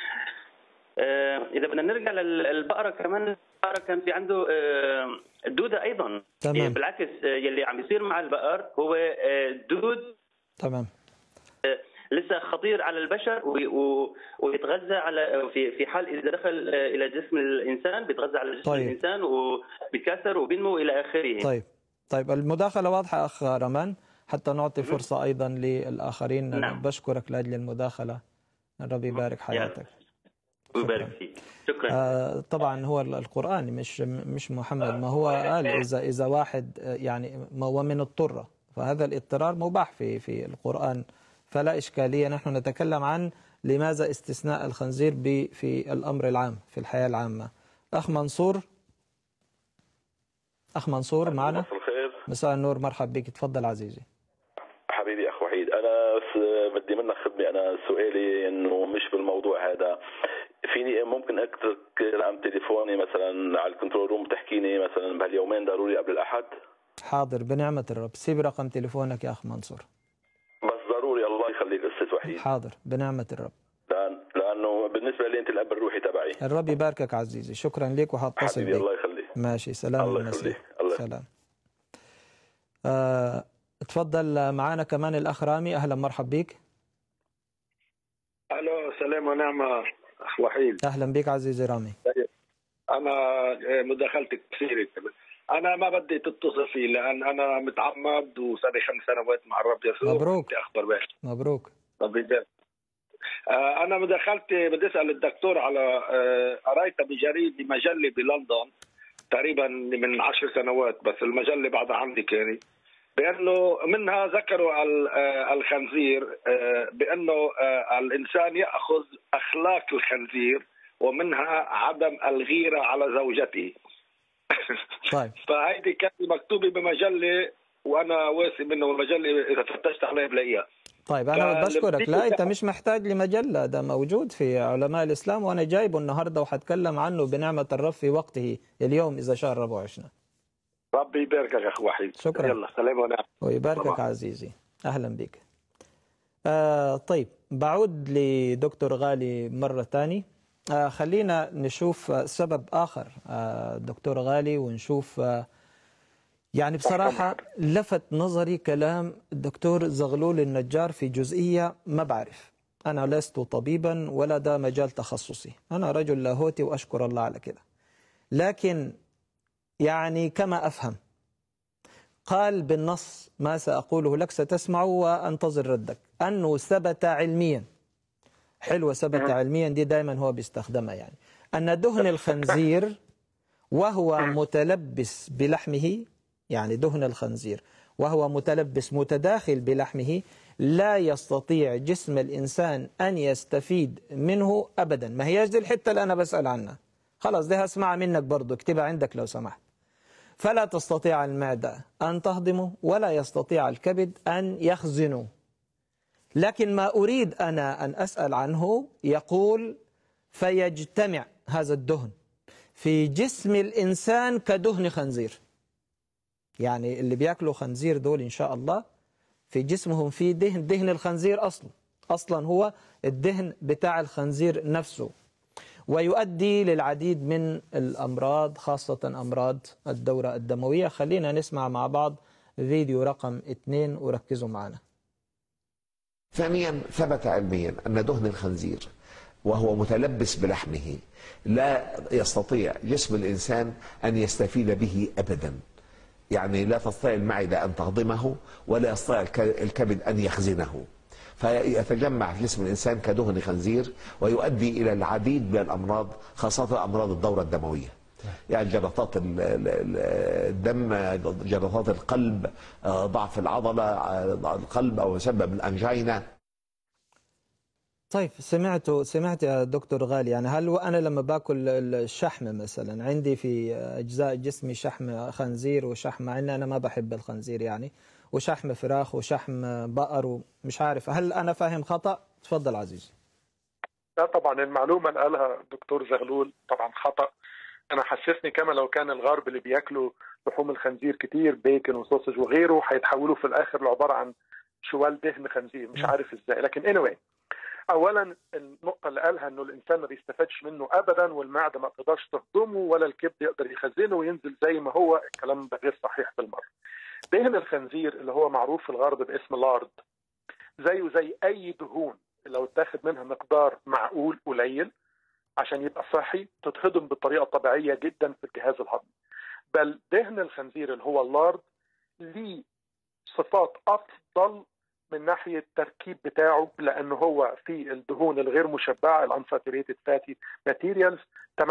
Speaker 5: اذا بدنا نرجع للبقره كمان البقره كان في عنده دوده ايضا
Speaker 1: تمام.
Speaker 5: بالعكس يلي عم يصير مع البقر هو دود
Speaker 1: تمام
Speaker 5: لسه خطير على البشر ويتغذى على في في حال اذا دخل الى جسم الانسان بيتغذى على جسم
Speaker 1: طيب.
Speaker 5: الانسان وبيكاثر وبينمو الى اخره
Speaker 1: طيب طيب المداخلة واضحة أخ رمان حتى نعطي فرصة أيضا للآخرين
Speaker 5: نعم.
Speaker 1: بشكرك لأجل المداخلة ربي يبارك حياتك
Speaker 5: ويبارك فيك شكرا
Speaker 1: آه طبعا هو القرآن مش مش محمد ما هو قال إذا إذا واحد يعني ما هو من اضطر فهذا الاضطرار مباح في في القرآن فلا إشكالية نحن نتكلم عن لماذا استثناء الخنزير في الأمر العام في الحياة العامة أخ منصور أخ منصور معنا مساء النور مرحب بك تفضل عزيزي
Speaker 6: حبيبي اخ وحيد انا بدي منك خدمه انا سؤالي انه مش بالموضوع هذا فيني ممكن اترك رقم تليفوني مثلا على الكنترول روم تحكيني مثلا بهاليومين ضروري قبل الاحد
Speaker 1: حاضر بنعمه الرب سيب رقم تليفونك يا اخ منصور
Speaker 6: بس ضروري الله يخليك استاذ وحيد
Speaker 1: حاضر بنعمه الرب
Speaker 6: لأن لانه بالنسبه لي انت الاب الروحي تبعي
Speaker 1: الرب يباركك عزيزي شكرا لك وحاتصل
Speaker 6: حبيبي الله يخليك
Speaker 1: ماشي سلام
Speaker 6: الله
Speaker 1: المسيح
Speaker 6: يخليك الله
Speaker 1: سلام آه، تفضل معنا كمان الأخ رامي أهلا مرحب بك
Speaker 7: الو سلام ونعمه اخ وحيد
Speaker 1: أهلا بك عزيزي رامي
Speaker 7: انا مداخلتي كثيره انا ما بدي تتصل فيه لان انا متعمد وصار لي خمس سنوات مع الرب يسوع
Speaker 1: مبروك.
Speaker 7: بدي اخبر بك
Speaker 1: مبروك
Speaker 7: طب يبارك. آه، انا مداخلتي بدي اسال الدكتور على آه، قريتها بجريده بمجله بلندن تقريبا من عشر سنوات بس المجله بعدها عندي كانت بانه منها ذكروا ال- آه، الخنزير آه، بانه آه، الانسان ياخذ اخلاق الخنزير ومنها عدم الغيره على زوجته
Speaker 1: طيب
Speaker 7: فهيدي كانت مكتوبه بمجله وانا واثق منه المجله اذا فتشت عليها بلاقيها
Speaker 1: طيب انا بشكرك لا انت مش محتاج لمجله ده موجود في علماء الاسلام وانا جايبه النهارده وحتكلم عنه بنعمه الرب في وقته اليوم اذا شاء الرب وعشنا
Speaker 7: ربي يباركك يا اخ وحيد
Speaker 1: شكرا
Speaker 7: يلا سلام ونعم
Speaker 1: ويباركك
Speaker 7: طبعا.
Speaker 1: عزيزي اهلا بك آه طيب بعود لدكتور غالي مره ثاني آه خلينا نشوف آه، سبب اخر آه دكتور غالي ونشوف آه يعني بصراحة لفت نظري كلام الدكتور زغلول النجار في جزئية ما بعرف أنا لست طبيبا ولا ده مجال تخصصي أنا رجل لاهوتي وأشكر الله على كده لكن يعني كما أفهم قال بالنص ما سأقوله لك ستسمع وأنتظر ردك أنه ثبت علميا حلوة ثبت علميا دي دائما هو بيستخدمها يعني أن دهن الخنزير وهو متلبس بلحمه يعني دهن الخنزير وهو متلبس متداخل بلحمه لا يستطيع جسم الإنسان أن يستفيد منه أبدا ما هياش دي الحتة اللي أنا بسأل عنها خلاص دي هسمع منك برضو اكتبها عندك لو سمحت فلا تستطيع المعدة أن تهضمه ولا يستطيع الكبد أن يخزنه لكن ما أريد أنا أن أسأل عنه يقول فيجتمع هذا الدهن في جسم الإنسان كدهن خنزير يعني اللي بياكلوا خنزير دول إن شاء الله في جسمهم في دهن دهن الخنزير أصلا أصلا هو الدهن بتاع الخنزير نفسه ويؤدي للعديد من الأمراض خاصة أمراض الدورة الدموية خلينا نسمع مع بعض فيديو رقم اثنين وركزوا معنا
Speaker 4: ثانيا ثبت علميا أن دهن الخنزير وهو متلبس بلحمه لا يستطيع جسم الإنسان أن يستفيد به أبدا يعني لا تستطيع المعدة أن تهضمه ولا يستطيع الك- الكبد أن يخزنه فيتجمع في جسم الإنسان كدهن خنزير ويؤدي إلى العديد من الأمراض خاصة أمراض الدورة الدموية يعني جلطات ال- ال- ال- الدم جلطات القلب آه، ضعف العضلة آه، القلب أو يسبب الأنجينا
Speaker 1: طيب سمعت سمعت يا دكتور غالي يعني هل انا لما باكل الشحم مثلا عندي في اجزاء جسمي شحم خنزير وشحم مع ان انا ما بحب الخنزير يعني وشحم فراخ وشحم بقر ومش عارف هل انا فاهم خطا تفضل عزيزي
Speaker 2: لا طبعا المعلومه اللي قالها الدكتور زغلول طبعا خطا انا حسسني كما لو كان الغرب اللي بياكلوا لحوم الخنزير كتير بيكن وسوسج وغيره هيتحولوا في الاخر لعباره عن شوال دهن خنزير مش عارف ازاي لكن anyway اولا النقطه اللي قالها انه الانسان ما بيستفادش منه ابدا والمعده ما تقدرش تهضمه ولا الكبد يقدر يخزنه وينزل زي ما هو الكلام ده غير صحيح بالمره دهن الخنزير اللي هو معروف في الغرب باسم لارد زيه زي اي دهون لو اتاخد منها مقدار معقول قليل عشان يبقى صحي تتهضم بطريقه طبيعيه جدا في الجهاز الهضمي بل دهن الخنزير اللي هو اللارد ليه صفات افضل من ناحيه التركيب بتاعه لانه هو في الدهون الغير مشبعه الانساتوريتد فاتي ماتيريالز 48%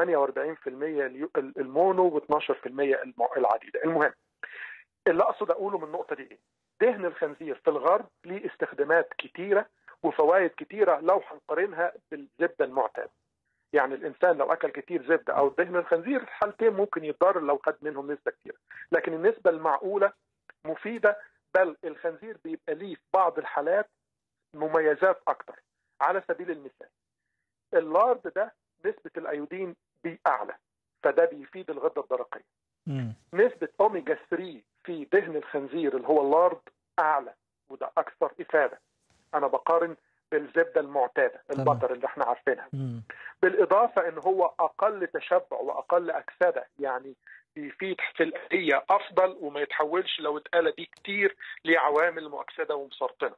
Speaker 2: اليو- المونو و12% العديده المهم اللي اقصد اقوله من النقطه دي ايه دهن الخنزير في الغرب ليه استخدامات كتيره وفوائد كتيره لو هنقارنها بالزبده المعتاده يعني الانسان لو اكل كتير زبده او دهن الخنزير الحالتين ممكن يتضرر لو خد منهم نسبه كتيره لكن النسبه المعقوله مفيده بل الخنزير بيبقى ليه في بعض الحالات مميزات اكتر على سبيل المثال اللارد ده نسبه الايودين بيه اعلى فده بيفيد الغده الدرقيه
Speaker 1: مم.
Speaker 2: نسبة أوميجا 3 في دهن الخنزير اللي هو اللارد أعلى وده أكثر إفادة أنا بقارن بالزبدة المعتادة
Speaker 1: تمام.
Speaker 2: البطر اللي احنا عارفينها
Speaker 1: مم.
Speaker 2: بالإضافة إن هو أقل تشبع وأقل أكسدة يعني بيفيد في الآلية أفضل وما يتحولش لو اتقال بيه كتير لعوامل مؤكسدة ومسرطنة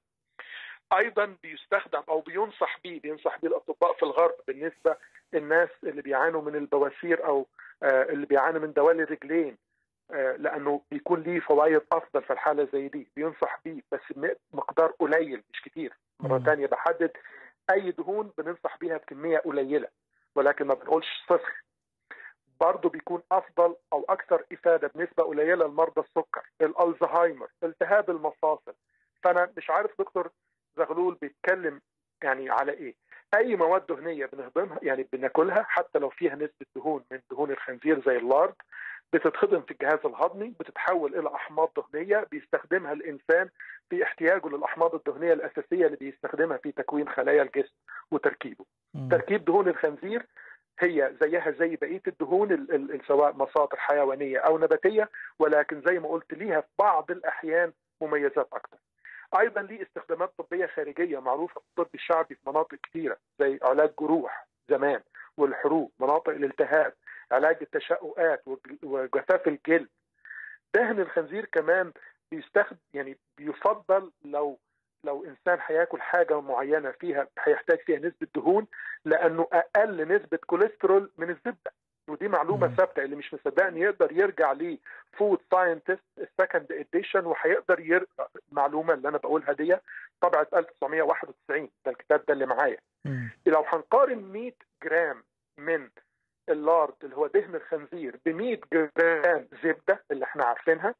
Speaker 2: ايضا بيستخدم او بينصح بيه بينصح بيه الاطباء في الغرب بالنسبه للناس اللي بيعانوا من البواسير او آه، اللي بيعانوا من دوالي الرجلين آه، لانه بيكون ليه فوائد افضل في الحاله زي دي بينصح بيه بس م- مقدار قليل مش كتير مره
Speaker 1: مم.
Speaker 2: ثانيه بحدد اي دهون بننصح بيها بكميه قليله ولكن ما بنقولش صفر برضه بيكون افضل او اكثر افاده بنسبه قليله لمرضى السكر الالزهايمر التهاب المفاصل فانا مش عارف دكتور زغلول بيتكلم يعني على ايه اي مواد دهنيه بنهضمها يعني بناكلها حتى لو فيها نسبه دهون من دهون الخنزير زي اللارد بتتخضم في الجهاز الهضمي بتتحول الى احماض دهنيه بيستخدمها الانسان في احتياجه للاحماض الدهنيه الاساسيه اللي بيستخدمها في تكوين خلايا الجسم وتركيبه.
Speaker 1: مم.
Speaker 2: تركيب دهون الخنزير هي زيها زي بقيه الدهون ال- ال- ال- سواء مصادر حيوانيه او نباتيه ولكن زي ما قلت ليها في بعض الاحيان مميزات اكثر. ايضا ليه استخدامات طبيه خارجيه معروفه في الطب الشعبي في مناطق كثيره زي علاج جروح زمان والحروق، مناطق الالتهاب، علاج التشققات وج- وجفاف الجلد. دهن الخنزير كمان بيستخدم يعني بيفضل لو لو انسان هياكل حاجه معينه فيها هيحتاج فيها نسبه دهون لانه اقل نسبه كوليسترول من الزبده ودي معلومه
Speaker 1: مم.
Speaker 2: ثابته اللي مش مصدقني يقدر يرجع لفود ساينتست السكند اديشن وهيقدر ير... المعلومه اللي انا بقولها دي طبعه 1991 ده الكتاب ده اللي معايا
Speaker 1: مم.
Speaker 2: لو هنقارن 100 جرام من اللارد اللي هو دهن الخنزير ب 100 جرام زبده اللي احنا عارفينها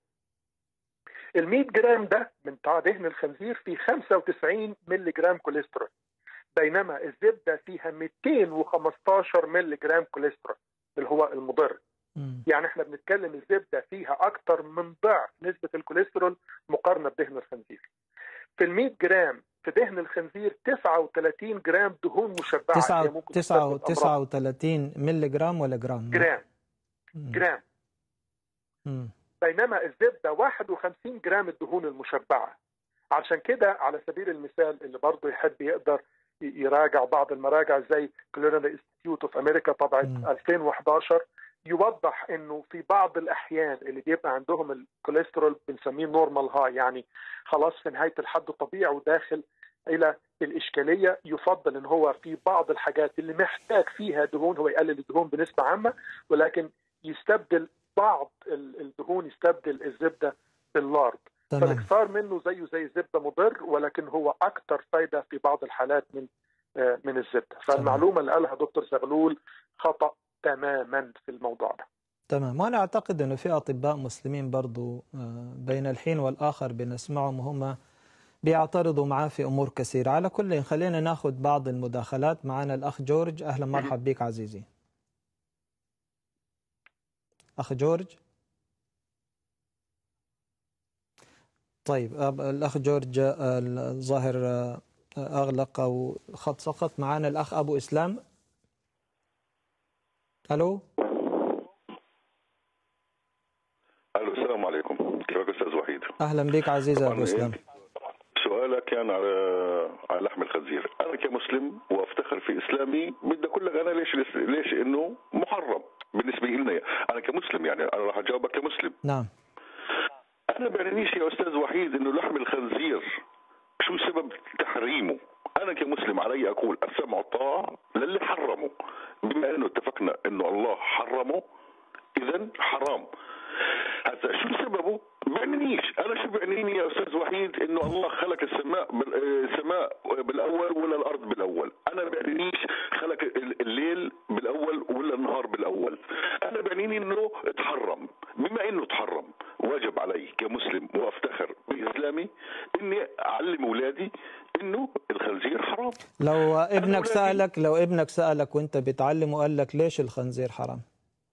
Speaker 2: ال 100 جرام ده من بتاع دهن الخنزير فيه 95 مللي جرام كوليسترول بينما الزبده فيها 215 مللي جرام كوليسترول اللي هو المضر
Speaker 1: مم.
Speaker 2: يعني احنا بنتكلم الزبده فيها اكتر من ضعف نسبه الكوليسترول مقارنه بدهن الخنزير في ال 100 جرام في دهن الخنزير 39 جرام دهون مشبعه
Speaker 1: تسعة
Speaker 2: هي ممكن
Speaker 1: تسعة
Speaker 2: تسبب أمراض.
Speaker 1: تسعة وثلاثين ملي جرام ولا جرام؟
Speaker 2: جرام
Speaker 1: مم.
Speaker 2: جرام
Speaker 1: مم.
Speaker 2: بينما الزبده 51 جرام الدهون المشبعه عشان كده على سبيل المثال اللي برضه يحب يقدر ي- يراجع بعض المراجع زي كليرنال انستيتيوت اوف امريكا طبعه
Speaker 1: مم.
Speaker 2: 2011 يوضح انه في بعض الاحيان اللي بيبقى عندهم الكوليسترول بنسميه نورمال هاي يعني خلاص في نهايه الحد الطبيعي وداخل الى الاشكاليه يفضل ان هو في بعض الحاجات اللي محتاج فيها دهون هو يقلل الدهون بنسبه عامه ولكن يستبدل بعض ال- الدهون يستبدل الزبده باللارد
Speaker 1: تمام
Speaker 2: فالاكثار منه زيه زي الزبده مضر ولكن هو اكثر فايده في بعض الحالات من آه، من الزبده فالمعلومه اللي قالها دكتور زغلول خطا تماما في الموضوع ده
Speaker 1: تمام وأنا أعتقد أنه في أطباء مسلمين برضو آه، بين الحين والآخر بنسمعهم وهم بيعترضوا معاه في أمور كثيرة على كل خلينا ناخذ بعض المداخلات معنا الأخ جورج أهلا مرحب بك عزيزي أخ جورج طيب أب- الأخ جورج آه، الظاهر آه، أغلق أو خط سقط معنا الأخ أبو إسلام ألو
Speaker 8: الو السلام عليكم كيفك استاذ وحيد
Speaker 1: أهلا بك عزيزي أبو
Speaker 8: طبعاً
Speaker 1: إسلام
Speaker 8: سؤالك كان على على لحم الخنزير انا كمسلم وافتخر في اسلامي بدي اقول لك انا ليش ليش انه محرم بالنسبه لنا انا كمسلم يعني انا راح اجاوبك كمسلم
Speaker 1: نعم
Speaker 8: انا بعنيش يا استاذ وحيد انه لحم الخنزير شو سبب تحريمه انا كمسلم علي اقول السمع والطاعه للي حرمه بما انه اتفقنا انه الله حرمه اذا حرام هسا شو سببه؟ بعنيش انا شو بعنيني يا استاذ وحيد انه الله خلق السماء بال- آه، السماء بالاول ولا الارض بالاول انا بعنيش خلق ال- الليل بالاول ولا النهار بالاول انا بعنيني انه تحرم بما انه تحرم واجب علي كمسلم وافتخر باسلامي اني اعلم اولادي انه الخنزير حرام
Speaker 1: لو ابنك
Speaker 8: ولكن-
Speaker 1: سألك لو ابنك سألك وانت بتعلمه وقال لك ليش الخنزير حرام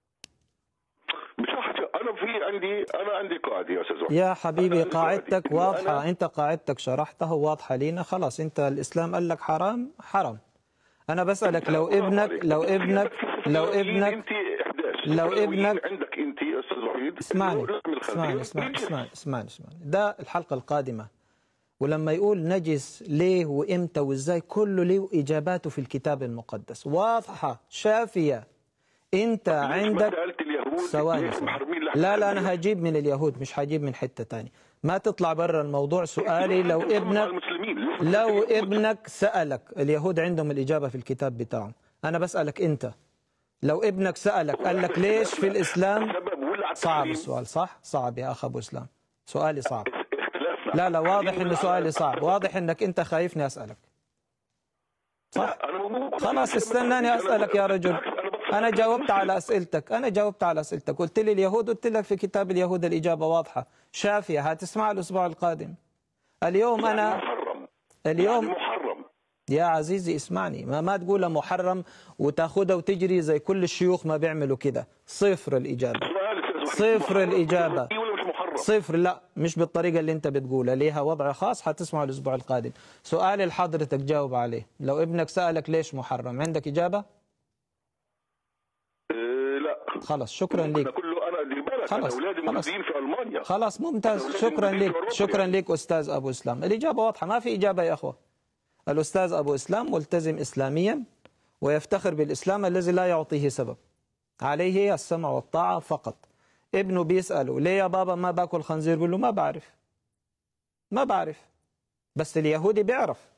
Speaker 8: مش راح أت- انا في عندي انا عندي قاعده يا استاذ وحيد
Speaker 1: يا
Speaker 8: أنا
Speaker 1: حبيبي
Speaker 8: عندي
Speaker 1: قاعدتك
Speaker 8: قاعدة. إنه
Speaker 1: واضحة
Speaker 8: أنا-
Speaker 1: انت قاعدتك شرحتها واضحة لينا خلاص انت الاسلام قال لك حرام حرام انا بسألك لو
Speaker 8: برافو
Speaker 1: ابنك
Speaker 8: عليك.
Speaker 1: لو
Speaker 8: بس في
Speaker 1: ابنك
Speaker 8: عندك
Speaker 1: لو
Speaker 8: فلسطينيين
Speaker 1: ابنك
Speaker 8: انت 11
Speaker 1: لو
Speaker 8: فلسطينيين
Speaker 1: ابنك-
Speaker 8: عندك انت يا استاذ وحيد
Speaker 1: اسمعني
Speaker 8: إنه لحم
Speaker 1: اسمعني
Speaker 8: الخنزير
Speaker 1: اسمعني
Speaker 8: نجس.
Speaker 1: اسمعني اسمعني اسمعني ده الحلقة القادمة ولما يقول نجس ليه وامتى وازاي كله له اجاباته في الكتاب المقدس واضحة شافية انت
Speaker 8: ليش ما
Speaker 1: عندك
Speaker 8: سالت اليهود
Speaker 1: ثواني
Speaker 8: ليش
Speaker 1: ثواني.
Speaker 8: محرمين لحم
Speaker 1: لا لا
Speaker 8: الخنزير؟
Speaker 1: انا هجيب من اليهود مش هجيب من حتة تانية ما تطلع برا الموضوع سؤالي لو
Speaker 8: مع
Speaker 1: ابنك
Speaker 8: المسلمين ليش
Speaker 1: لو
Speaker 8: اليهود؟
Speaker 1: ابنك سألك اليهود عندهم الإجابة في الكتاب بتاعهم أنا بسألك أنت لو ابنك سألك قال لك ليش في الإسلام
Speaker 8: سبب ولا على
Speaker 1: صعب
Speaker 8: التحريم؟
Speaker 1: السؤال صح صعب يا أخ أبو إسلام سؤالي صعب
Speaker 8: اختلافنا
Speaker 1: لا لا واضح
Speaker 8: التحريم
Speaker 1: إنه
Speaker 8: ولا
Speaker 1: سؤالي
Speaker 8: على-
Speaker 1: صعب واضح إنك أنت خايفني أسألك صح
Speaker 8: لا، أنا مو-
Speaker 1: خلاص استناني أسألك يا رجل
Speaker 8: بالعكس، أنا بفهم
Speaker 1: أنا جاوبت
Speaker 8: مسلم.
Speaker 1: على أسئلتك أنا جاوبت على أسئلتك قلت لي اليهود قلت لك في كتاب اليهود الإجابة واضحة شافية هتسمع الأسبوع القادم اليوم
Speaker 8: يعني
Speaker 1: أنا
Speaker 8: محرم
Speaker 1: اليوم
Speaker 8: يعني محرم
Speaker 1: يا عزيزي اسمعني ما ما تقولها محرم وتاخدها وتجري زي كل الشيوخ ما بيعملوا كده صفر الإجابة
Speaker 8: سؤال استاذ
Speaker 1: صفر الإجابة
Speaker 8: ولا مش محرم
Speaker 1: صفر لا مش بالطريقة اللي أنت بتقولها ليها وضع خاص حتسمعه الأسبوع القادم سؤالي لحضرتك جاوب عليه لو ابنك سألك ليش محرم عندك إجابة؟
Speaker 8: آه، لا
Speaker 1: خلاص شكرا
Speaker 8: انا
Speaker 1: لك
Speaker 8: كله انا دي بالك انا
Speaker 1: خلاص،
Speaker 8: اولادي
Speaker 1: خلاص.
Speaker 8: موجودين في المانيا
Speaker 1: خلاص ممتاز
Speaker 8: أولادي
Speaker 1: شكرا
Speaker 8: موجودين في
Speaker 1: لك
Speaker 8: أوروبا
Speaker 1: شكرا
Speaker 8: يعني.
Speaker 1: لك أستاذ أبو إسلام الإجابة واضحة ما في إجابة يا أخوة الأستاذ أبو إسلام ملتزم إسلاميا ويفتخر بالإسلام الذي لا يعطيه سبب عليه السمع والطاعة فقط ابنه بيسأله ليه يا بابا ما باكل خنزير بيقول له ما بعرف ما بعرف بس اليهودي بيعرف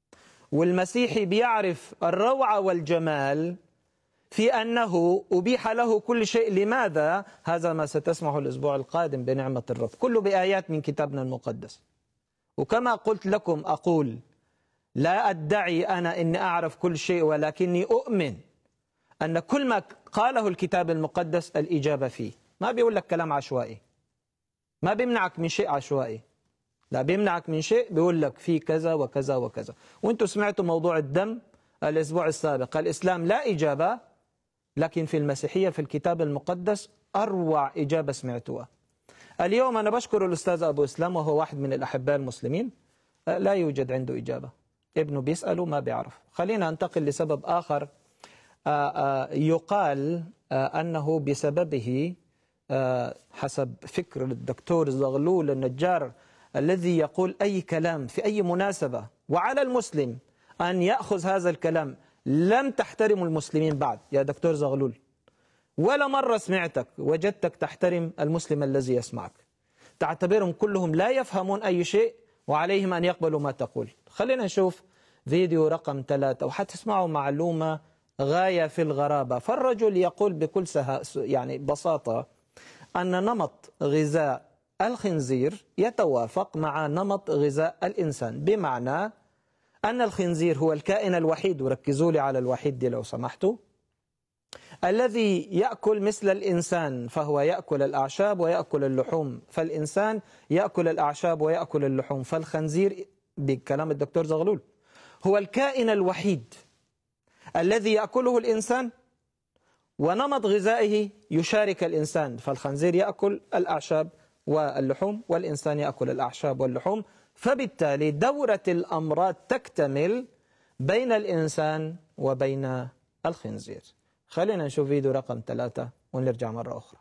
Speaker 1: والمسيحي بيعرف الروعة والجمال في أنه أبيح له كل شيء لماذا؟ هذا ما ستسمعه الأسبوع القادم بنعمة الرب كله بآيات من كتابنا المقدس وكما قلت لكم أقول لا أدعي أنا أني أعرف كل شيء ولكني أؤمن أن كل ما قاله الكتاب المقدس الإجابة فيه ما بيقول لك كلام عشوائي ما بيمنعك من شيء عشوائي لا بيمنعك من شيء بيقول لك في كذا وكذا وكذا وانتم سمعتوا موضوع الدم الأسبوع السابق الإسلام لا إجابة لكن في المسيحية في الكتاب المقدس أروع إجابة سمعتوها اليوم أنا بشكر الأستاذ أبو إسلام وهو واحد من الأحباء المسلمين آه، لا يوجد عنده إجابة ابنه بيسأله ما بيعرف خلينا ننتقل لسبب آخر آه، آه، يقال آه، أنه بسببه آه، حسب فكر الدكتور زغلول النجار الذي يقول أي كلام في أي مناسبة وعلى المسلم أن يأخذ هذا الكلام لم تحترم المسلمين بعد يا دكتور زغلول ولا مرة سمعتك وجدتك تحترم المسلم الذي يسمعك تعتبرهم كلهم لا يفهمون أي شيء وعليهم أن يقبلوا ما تقول خلينا نشوف فيديو رقم ثلاثة وحتسمعوا معلومة غاية في الغرابة فالرجل يقول بكل سها يعني بساطة أن نمط غذاء الخنزير يتوافق مع نمط غذاء الإنسان بمعنى أن الخنزير هو الكائن الوحيد وركزوا لي على الوحيد دي لو سمحتوا الذي يأكل مثل الإنسان فهو يأكل الأعشاب ويأكل اللحوم فالإنسان يأكل الأعشاب ويأكل اللحوم فالخنزير بكلام الدكتور زغلول هو الكائن الوحيد الذي يأكله الإنسان ونمط غذائه يشارك الإنسان فالخنزير يأكل الأعشاب واللحوم والإنسان يأكل الأعشاب واللحوم فبالتالي دورة الأمراض تكتمل بين الإنسان وبين الخنزير خلينا نشوف فيديو رقم ثلاثة ونرجع مرة أخرى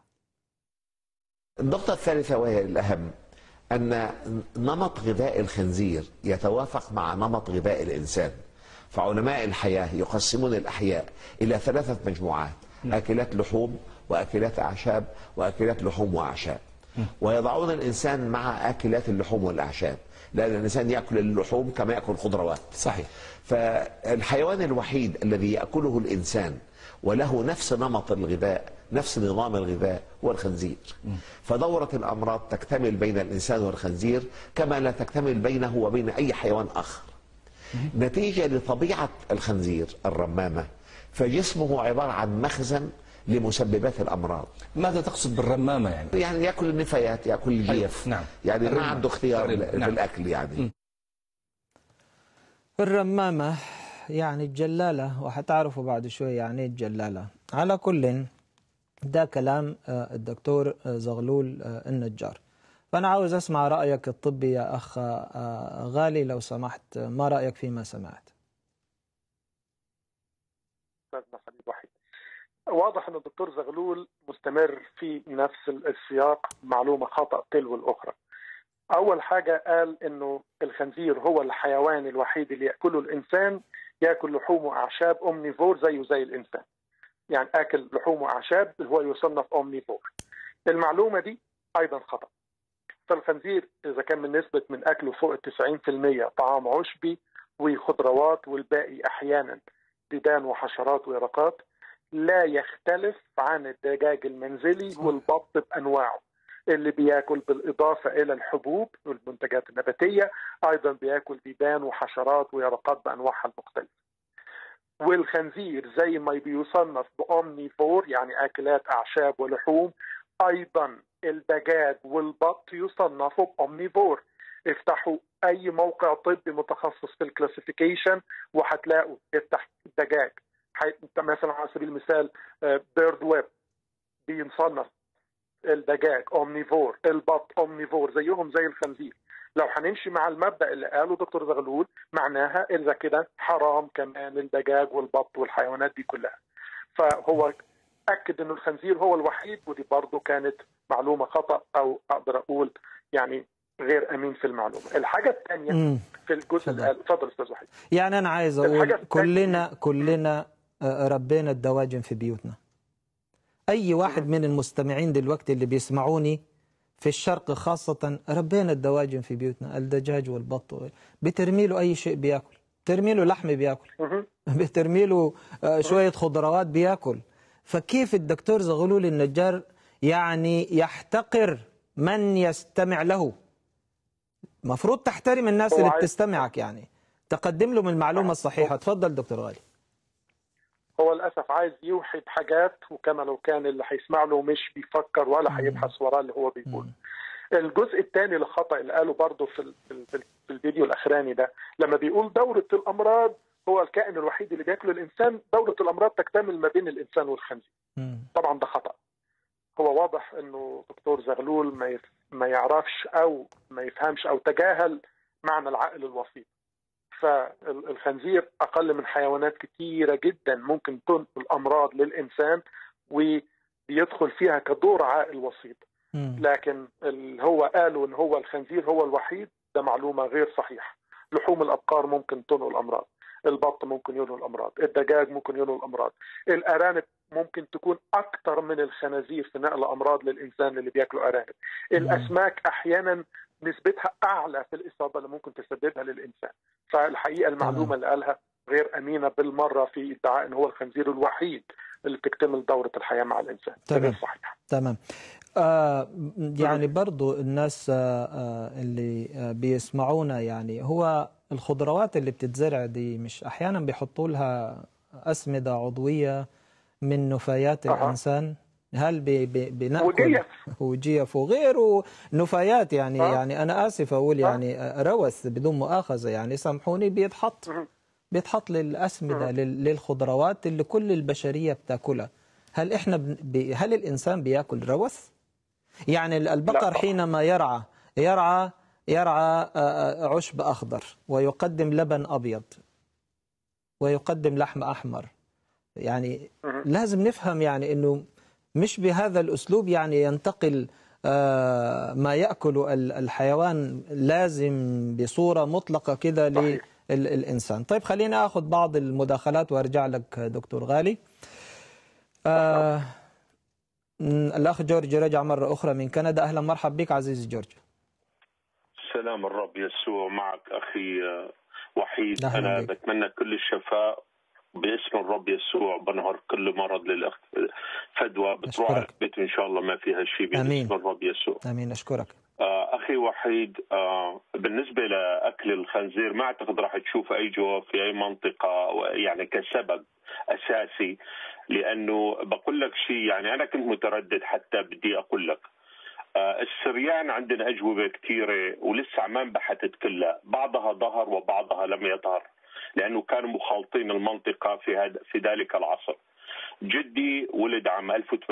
Speaker 4: النقطة الثالثة وهي الأهم أن نمط غذاء الخنزير يتوافق مع نمط غذاء الإنسان فعلماء الحياة يقسمون الأحياء إلى ثلاثة مجموعات أكلات لحوم وأكلات أعشاب وأكلات لحوم وأعشاب ويضعون الإنسان مع أكلات اللحوم والأعشاب لأن الإنسان يأكل اللحوم كما يأكل الخضروات
Speaker 3: صحيح
Speaker 4: فالحيوان الوحيد الذي يأكله الإنسان وله نفس نمط الغذاء نفس نظام الغذاء هو الخنزير فدورة الأمراض تكتمل بين الإنسان والخنزير كما لا تكتمل بينه وبين أي حيوان آخر نتيجة لطبيعة الخنزير الرمامة فجسمه عبارة عن مخزن لمسببات الأمراض
Speaker 3: ماذا تقصد بالرمامة يعني؟
Speaker 4: يعني يأكل النفايات يأكل الجيف
Speaker 3: أيوة، نعم.
Speaker 4: يعني ما
Speaker 3: الرمة.
Speaker 4: عنده اختيار
Speaker 3: الرمة،
Speaker 4: في
Speaker 3: نعم.
Speaker 4: الأكل يعني
Speaker 1: الرمامة يعني الجلالة وحتعرفوا بعد شوي يعني إيه الجلالة على كل ده كلام آه، الدكتور آه، زغلول آه، النجار فأنا عاوز أسمع رأيك الطبي يا أخ آه، غالي لو سمحت ما رأيك فيما سمعت
Speaker 2: استاذنا حبيب وحيد واضح ان الدكتور زغلول مستمر في نفس السياق معلومه خطا تلو الاخرى اول حاجه قال انه الخنزير هو الحيوان الوحيد اللي ياكله الانسان ياكل لحوم واعشاب اومنيفور زيه زي الانسان يعني اكل لحوم واعشاب هو يصنف اومنيفور المعلومه دي ايضا خطا فالخنزير اذا كان من نسبه من اكله فوق ال 90% طعام عشبي وخضروات والباقي احيانا ديدان وحشرات ويرقات لا يختلف عن الدجاج المنزلي والبط بانواعه اللي بياكل بالاضافه الى الحبوب والمنتجات النباتيه ايضا بياكل ديدان وحشرات ويرقات بانواعها المختلفه. والخنزير زي ما بيصنف باومنيفور يعني اكلات اعشاب ولحوم ايضا الدجاج والبط يصنفوا باومنيفور افتحوا اي موقع طبي متخصص في الكلاسيفيكيشن وهتلاقوا افتح الدجاج حي- مثلا على سبيل المثال بيرد ويب بينصنف الدجاج اومنيفور البط اومنيفور زيهم زي الخنزير لو هنمشي مع المبدا اللي قاله دكتور زغلول معناها اذا كده حرام كمان الدجاج والبط والحيوانات دي كلها فهو اكد انه الخنزير هو الوحيد ودي برضه كانت معلومه خطا او اقدر اقول يعني غير امين في المعلومه الحاجه الثانيه
Speaker 1: مم.
Speaker 2: في الجزء
Speaker 1: تفضل.
Speaker 2: اتفضل استاذ وحيد
Speaker 1: يعني أنا عايز
Speaker 2: الحاجة
Speaker 1: أقول
Speaker 2: الثانية-
Speaker 1: كلنا كلنا آه، ربينا الدواجن في بيوتنا أي واحد من المستمعين دلوقتي اللي بيسمعوني في الشرق خاصة ربينا الدواجن في بيوتنا الدجاج والبط و- بترمي له أي شيء بياكل ترمي له لحم بياكل
Speaker 2: مهم.
Speaker 1: بترمي له آه، شوية خضروات بياكل فكيف الدكتور زغلول النجار يعني يحتقر من يستمع له مفروض تحترم الناس
Speaker 2: هو
Speaker 1: اللي
Speaker 2: عايز-
Speaker 1: بتستمعك يعني تقدم لهم المعلومة الصحيحة تفضل دكتور غالي
Speaker 2: هو للاسف عايز يوحي بحاجات وكما لو كان اللي هيسمع له مش بيفكر ولا هيبحث وراه اللي هو بيقوله الجزء الثاني للخطا اللي قاله برضه في ال- في ال- في الفيديو الاخراني ده لما بيقول دوره الامراض هو الكائن الوحيد اللي بياكله الانسان دوره الامراض تكتمل ما بين الانسان والخنزير
Speaker 1: مم.
Speaker 2: طبعا ده خطا هو واضح انه دكتور زغلول ما يف... ما يعرفش او ما يفهمش او تجاهل معنى العقل الوسيط فالخنزير اقل من حيوانات كتيره جدا ممكن تنقل امراض للانسان وبيدخل فيها كدور عقل وسيط
Speaker 1: مم.
Speaker 2: لكن اللي هو قالوا ان هو الخنزير هو الوحيد ده معلومه غير صحيحه لحوم الابقار ممكن تنقل امراض البط ممكن ينقل امراض الدجاج ممكن ينقل امراض الارانب ممكن تكون اكتر من الخنازير في نقل امراض للانسان اللي بياكلوا ارانب الاسماك احيانا نسبتها اعلى في الاصابه اللي ممكن تسببها للانسان فالحقيقه المعلومه
Speaker 1: تمام.
Speaker 2: اللي قالها غير امينه بالمره في ادعاء ان هو الخنزير الوحيد اللي بتكتمل دوره الحياه مع الانسان ده
Speaker 1: تمام.
Speaker 2: غير صحيح
Speaker 1: تمام آه يعني برضو الناس آه آه اللي آه بيسمعونا يعني هو الخضروات اللي بتتزرع دي مش أحيانا بيحطوا لها أسمدة عضوية من نفايات
Speaker 2: أها.
Speaker 1: الإنسان هل بي بي بنأكل
Speaker 2: وجيف.
Speaker 1: وجيف وغيره نفايات يعني
Speaker 2: آه.
Speaker 1: يعني أنا آسف أقول يعني آه، روث بدون مؤاخذة يعني سامحوني بيتحط
Speaker 2: مهم.
Speaker 1: بيتحط للأسمدة لل- للخضروات اللي كل البشرية بتاكلها هل إحنا بن- بي هل الإنسان بياكل روث؟ يعني ال- البقر
Speaker 2: طبعا.
Speaker 1: حينما يرعى يرعى يرعى آه، آه، عشب أخضر ويقدم لبن أبيض ويقدم لحم أحمر يعني
Speaker 2: مهم.
Speaker 1: لازم نفهم يعني إنه مش بهذا الأسلوب يعني ينتقل آه، ما يأكل ال- الحيوان لازم بصورة مطلقة كده
Speaker 2: صحيح.
Speaker 1: للإنسان طيب خليني أخذ بعض المداخلات وأرجع لك دكتور غالي آه م، الأخ جورج رجع مرة أخرى من كندا أهلا مرحب بك عزيزي جورج
Speaker 9: سلام الرب يسوع معك اخي آه، وحيد
Speaker 1: أهلاً
Speaker 9: انا
Speaker 1: بك.
Speaker 9: بتمنى كل الشفاء باسم الرب يسوع بنهر كل مرض للاخت فدوى بتروح
Speaker 1: أشكرك.
Speaker 9: البيت ان شاء الله ما فيها شيء
Speaker 1: آمين.
Speaker 9: باسم الرب يسوع
Speaker 1: آمين أشكرك
Speaker 9: آه، اخي وحيد آه، بالنسبه لاكل الخنزير ما اعتقد راح تشوف اي جواب في اي منطقه و- يعني كسبب اساسي لانه بقول لك شيء يعني انا كنت متردد حتى بدي اقول لك آه، السريان عندنا اجوبه كثيره ولسه ما انبحثت كلها بعضها ظهر وبعضها لم يظهر لانه كانوا مخالطين المنطقه في هذا في ذلك العصر جدي ولد عام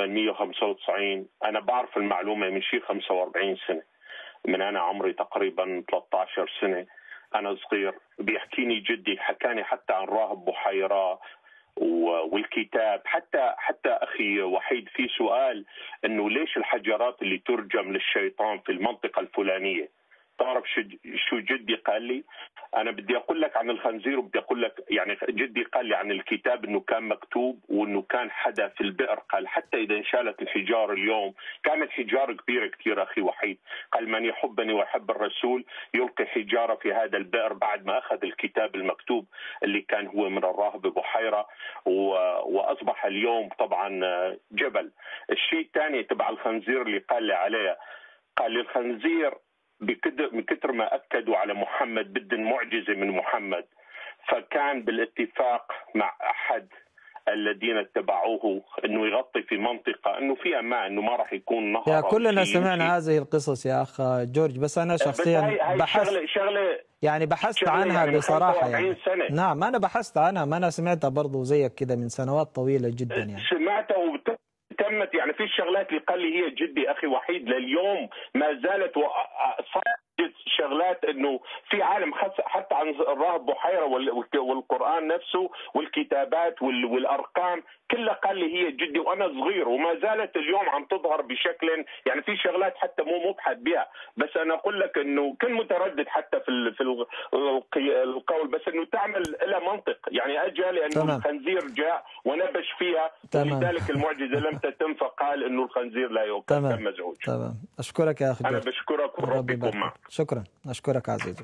Speaker 9: 1895 انا بعرف المعلومه من شيء 45 سنه من انا عمري تقريبا 13 سنه انا صغير بيحكيني جدي حكاني حتى عن راهب بحيره و- والكتاب حتى حتى اخي وحيد في سؤال انه ليش الحجرات اللي ترجم للشيطان في المنطقه الفلانيه تعرف شو شو جدي قال لي؟ انا بدي اقول لك عن الخنزير وبدي اقول لك يعني جدي قال لي عن الكتاب انه كان مكتوب وانه كان حدا في البئر قال حتى اذا انشالت الحجار اليوم كانت حجار كبيره كثير اخي وحيد قال من يحبني ويحب الرسول يلقي حجاره في هذا البئر بعد ما اخذ الكتاب المكتوب اللي كان هو من الراهب بحيره و- واصبح اليوم طبعا جبل. الشيء الثاني تبع الخنزير اللي قال لي عليه قال لي الخنزير بكد- من كثر ما اكدوا على محمد بدن معجزه من محمد فكان بالاتفاق مع احد الذين اتبعوه انه يغطي في منطقه انه فيها ماء انه ما راح يكون نهر
Speaker 1: يا
Speaker 9: أو
Speaker 1: كلنا
Speaker 9: شيء
Speaker 1: سمعنا
Speaker 9: يمشي.
Speaker 1: هذه القصص يا أخ جورج بس أنا
Speaker 9: بس هاي-
Speaker 1: شخصيا
Speaker 9: هاي
Speaker 1: بحثت
Speaker 9: شغله شغله
Speaker 1: يعني بحثت
Speaker 9: شغلة
Speaker 1: عنها
Speaker 9: يعني
Speaker 1: بصراحة
Speaker 9: 45
Speaker 1: يعني
Speaker 9: سنة.
Speaker 1: نعم أنا بحثت عنها ما أنا سمعتها برضو زيك كده من سنوات طويلة جدا يعني
Speaker 9: سمعتها وبت- تمت يعني في الشغلات اللي قال لي هي جدي اخي وحيد لليوم ما زالت شغلات انه في عالم حتى عن الراهب بحيره والقران نفسه والكتابات والارقام كلها قال لي هي جدي وانا صغير وما زالت اليوم عم تظهر بشكل يعني في شغلات حتى مو مبحث بها بس انا اقول لك انه كن متردد حتى في في القول بس انه تعمل لها منطق يعني اجى لانه تمام. الخنزير جاء ونبش فيها تمام. ولذلك المعجزه لم تتم فقال انه الخنزير لا يؤكل
Speaker 1: تمام مزعوج تمام اشكرك يا اخي
Speaker 9: انا بشكرك وربكم معك
Speaker 1: شكرا اشكرك عزيزي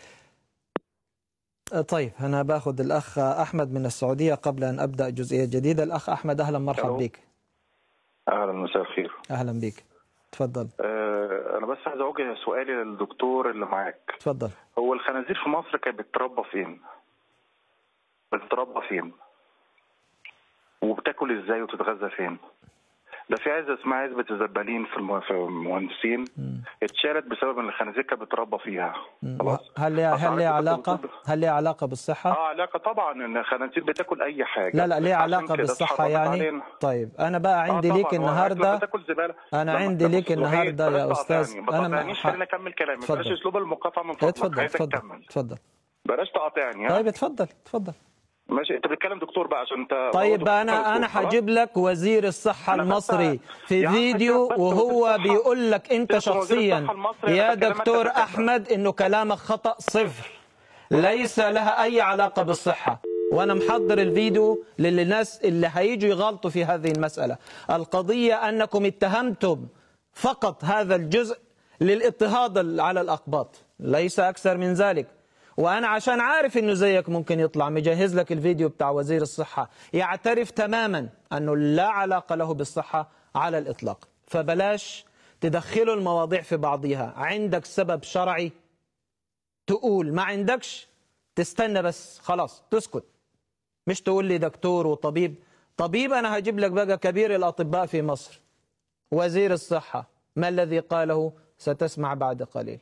Speaker 1: طيب أنا باخذ الأخ أحمد من السعودية قبل أن أبدأ جزئية جديدة الأخ أحمد أهلا مرحبا بك
Speaker 10: أهلا مساء الخير
Speaker 1: أهلا بك تفضل
Speaker 10: أه أنا بس عايز أوجه سؤالي للدكتور اللي معاك
Speaker 1: تفضل
Speaker 10: هو الخنازير في مصر كانت بتتربى فين؟ بتتربى فين؟ وبتاكل ازاي وتتغذى فين؟ ده في عزه اسمها عزبه الزبالين في المهندسين اتشالت بسبب ان الخنازير كانت بتربى فيها
Speaker 1: خلاص هل ليها هل ليها علاقه هل ليها علاقه بالصحه؟
Speaker 10: اه علاقه طبعا ان الخنازير بتاكل اي حاجه
Speaker 1: لا لا ليها علاقه بالصحه يعني علينا. طيب انا بقى عندي آه ليك النهارده
Speaker 10: بتاكل زباله
Speaker 1: انا عندي ليك النهارده يا استاذ
Speaker 10: انا ما خليني اكمل كلامي بلاش اسلوب المقاطعه من فضلك
Speaker 1: اتفضل اتفضل اتفضل
Speaker 10: بلاش تقاطعني
Speaker 1: طيب اتفضل اتفضل
Speaker 10: ماشي انت بتتكلم دكتور بقى عشان انت
Speaker 1: طيب انا انا هجيب لك وزير الصحه المصري في فيديو وهو بيقول لك انت شخصيا يا دكتور احمد انه كلامك خطا صفر ليس لها اي علاقه بالصحه وانا محضر الفيديو للناس اللي هيجوا يغلطوا في هذه المساله القضيه انكم اتهمتم فقط هذا الجزء للاضطهاد على الاقباط ليس اكثر من ذلك وانا عشان عارف انه زيك ممكن يطلع مجهز لك الفيديو بتاع وزير الصحة يعترف تماما انه لا علاقة له بالصحة على الاطلاق فبلاش تدخلوا المواضيع في بعضها عندك سبب شرعي تقول ما عندكش تستنى بس خلاص تسكت مش تقول لي دكتور وطبيب طبيب انا هجيب لك بقى كبير الاطباء في مصر وزير الصحة ما الذي قاله ستسمع بعد قليل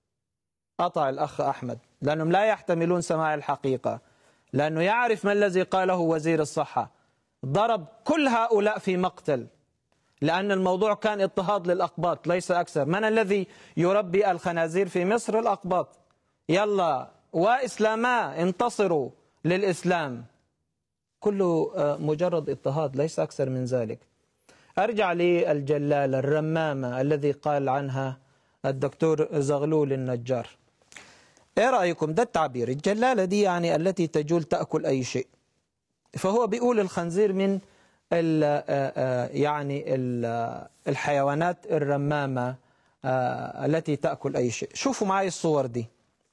Speaker 1: قطع الأخ أحمد لأنهم لا يحتملون سماع الحقيقة لأنه يعرف ما الذي قاله وزير الصحة ضرب كل هؤلاء في مقتل لأن الموضوع كان اضطهاد للأقباط ليس أكثر من الذي يربي الخنازير في مصر الأقباط يلا وإسلاما انتصروا للإسلام كله آه، مجرد اضطهاد ليس أكثر من ذلك أرجع للجلالة الرمامة الذي قال عنها الدكتور زغلول النجار ايه رايكم ده التعبير الجلاله دي يعني التي تجول تاكل اي شيء فهو بيقول الخنزير من ال آه، آه، يعني الحيوانات الرمامه آه، التي تاكل اي شيء شوفوا معي الصور دي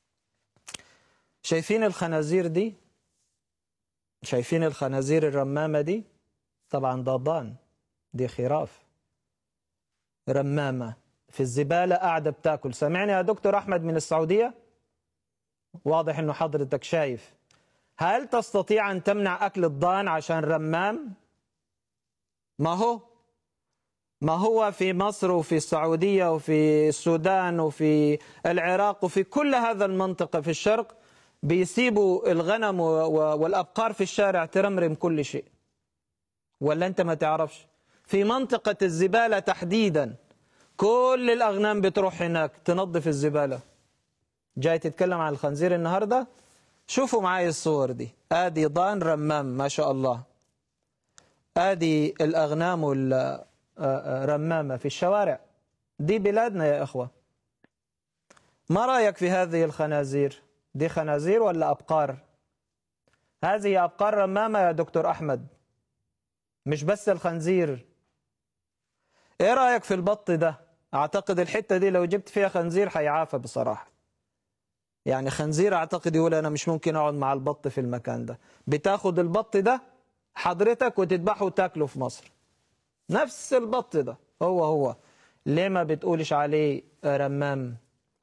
Speaker 1: شايفين الخنازير دي شايفين الخنازير الرمامه دي طبعا ضبان دي خراف رمامه في الزباله قاعده بتاكل سامعني يا دكتور احمد من السعوديه واضح انه حضرتك شايف هل تستطيع ان تمنع اكل الضان عشان رمام ما هو ما هو في مصر وفي السعوديه وفي السودان وفي العراق وفي كل هذا المنطقه في الشرق بيسيبوا الغنم والابقار في الشارع ترمرم كل شيء ولا انت ما تعرفش في منطقه الزباله تحديدا كل الاغنام بتروح هناك تنظف الزباله جاي تتكلم عن الخنزير النهاردة شوفوا معي الصور دي ادي ضان رمام ما شاء الله ادي الاغنام الرمامة في الشوارع دي بلادنا يا اخوة ما رايك في هذه الخنازير دي خنازير ولا ابقار هذه ابقار رمامة يا دكتور احمد مش بس الخنزير ايه رايك في البط ده اعتقد الحتة دي لو جبت فيها خنزير حيعافى بصراحة يعني خنزير اعتقد يقول انا مش ممكن اقعد مع البط في المكان ده بتاخد البط ده حضرتك وتذبحه وتاكله في مصر نفس البط ده هو هو ليه ما بتقولش عليه رمام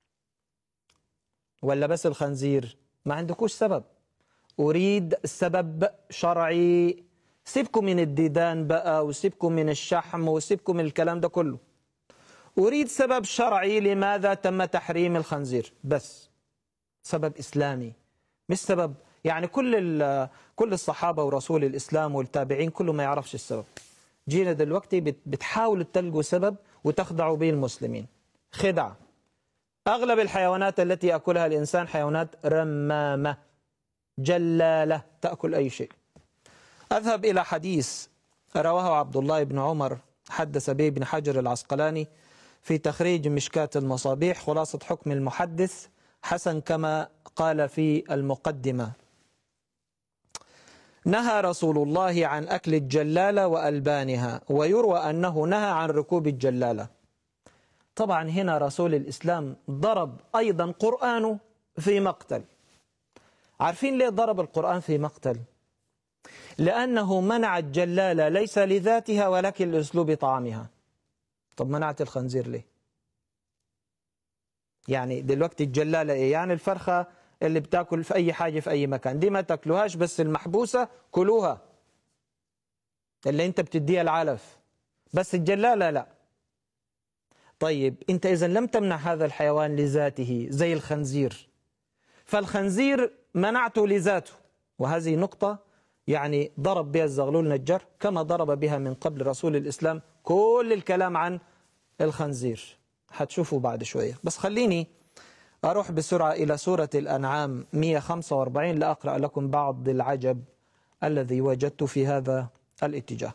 Speaker 1: ولا بس الخنزير ما عندكوش سبب اريد سبب شرعي سيبكم من الديدان بقى وسيبكم من الشحم وسيبكم من الكلام ده كله اريد سبب شرعي لماذا تم تحريم الخنزير بس سبب إسلامي مش سبب يعني كل كل الصحابة ورسول الإسلام والتابعين كله ما يعرفش السبب جينا دلوقتي بتحاولوا تلقوا سبب وتخدعوا به المسلمين خدعة أغلب الحيوانات التي يأكلها الإنسان حيوانات رمامة جلالة تأكل أي شيء أذهب إلى حديث رواه عبد الله بن عمر حدث به ابن حجر العسقلاني في تخريج مشكاة المصابيح خلاصة حكم المحدث حسن كما قال في المقدمة نهى رسول الله عن أكل الجلالة وألبانها ويروى أنه نهى عن ركوب الجلالة طبعا هنا رسول الإسلام ضرب أيضا قرآنه في مقتل عارفين ليه ضرب القرآن في مقتل لأنه منع الجلالة ليس لذاتها ولكن لأسلوب طعامها طب منعت الخنزير ليه يعني دلوقتي الجلالة إيه يعني الفرخة اللي بتاكل في أي حاجة في أي مكان دي ما تاكلوهاش بس المحبوسة كلوها اللي أنت بتديها العلف بس الجلالة لا طيب أنت إذا لم تمنع هذا الحيوان لذاته زي الخنزير فالخنزير منعته لذاته وهذه نقطة يعني ضرب بها الزغلول نجار كما ضرب بها من قبل رسول الإسلام كل الكلام عن الخنزير هتشوفوا بعد شوية بس خليني أروح بسرعة إلى سورة الأنعام 145 لأقرأ لكم بعض العجب الذي وجدت في هذا الاتجاه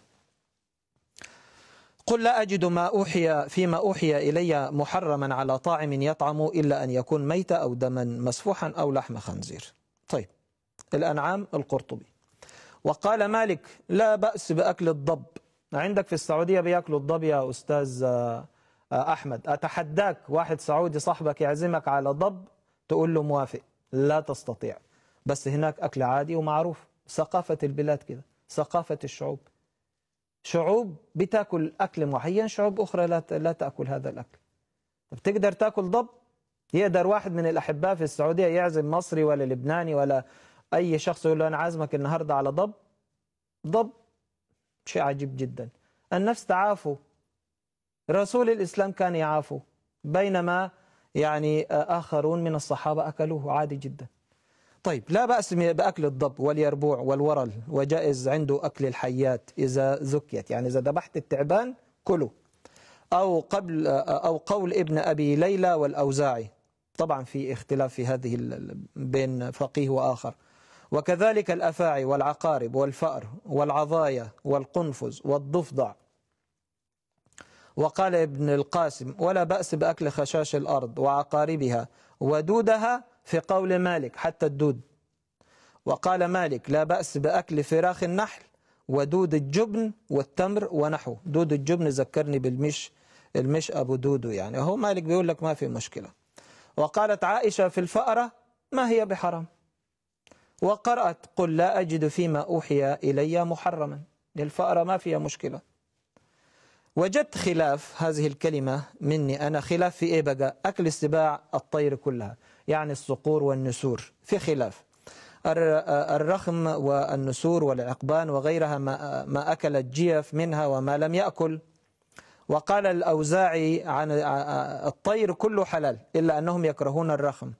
Speaker 1: قل لا أجد ما أوحي فيما أوحي إلي محرما على طاعم يطعم إلا أن يكون ميتا أو دما مسفوحا أو لحم خنزير طيب الأنعام القرطبي وقال مالك لا بأس بأكل الضب عندك في السعودية بيأكلوا الضب يا أستاذ أحمد أتحداك واحد سعودي صاحبك يعزمك على ضب تقول له موافق لا تستطيع بس هناك أكل عادي ومعروف ثقافة البلاد كده ثقافة الشعوب شعوب بتاكل أكل معين شعوب أخرى لا لا تأكل هذا الأكل بتقدر تاكل ضب يقدر واحد من الأحباء في السعودية يعزم مصري ولا لبناني ولا أي شخص يقول له أنا عازمك النهاردة على ضب ضب شيء عجيب جدا النفس تعافوا رسول الإسلام كان يعافوا بينما يعني آخرون من الصحابة أكلوه عادي جدا طيب لا بأس بأكل الضب واليربوع والورل وجائز عنده أكل الحيات إذا زكيت يعني إذا ذبحت التعبان كله أو قبل أو قول ابن أبي ليلى والأوزاعي طبعا في اختلاف في هذه بين فقيه وآخر وكذلك الأفاعي والعقارب والفأر والعضايا والقنفذ والضفدع وقال ابن القاسم ولا بأس بأكل خشاش الأرض وعقاربها ودودها في قول مالك حتى الدود وقال مالك لا بأس بأكل فراخ النحل ودود الجبن والتمر ونحو دود الجبن ذكرني بالمش المش أبو دودو يعني هو مالك بيقول لك ما في مشكلة وقالت عائشة في الفأرة ما هي بحرام وقرأت قل لا أجد فيما أوحي إلي محرما الفأرة ما فيها مشكلة وجدت خلاف هذه الكلمة مني أنا خلاف في إيه بقى أكل السباع الطير كلها يعني الصقور والنسور في خلاف الرخم والنسور والعقبان وغيرها ما, ما أكلت جيف منها وما لم يأكل وقال الأوزاعي عن الطير كله حلال إلا أنهم يكرهون الرخم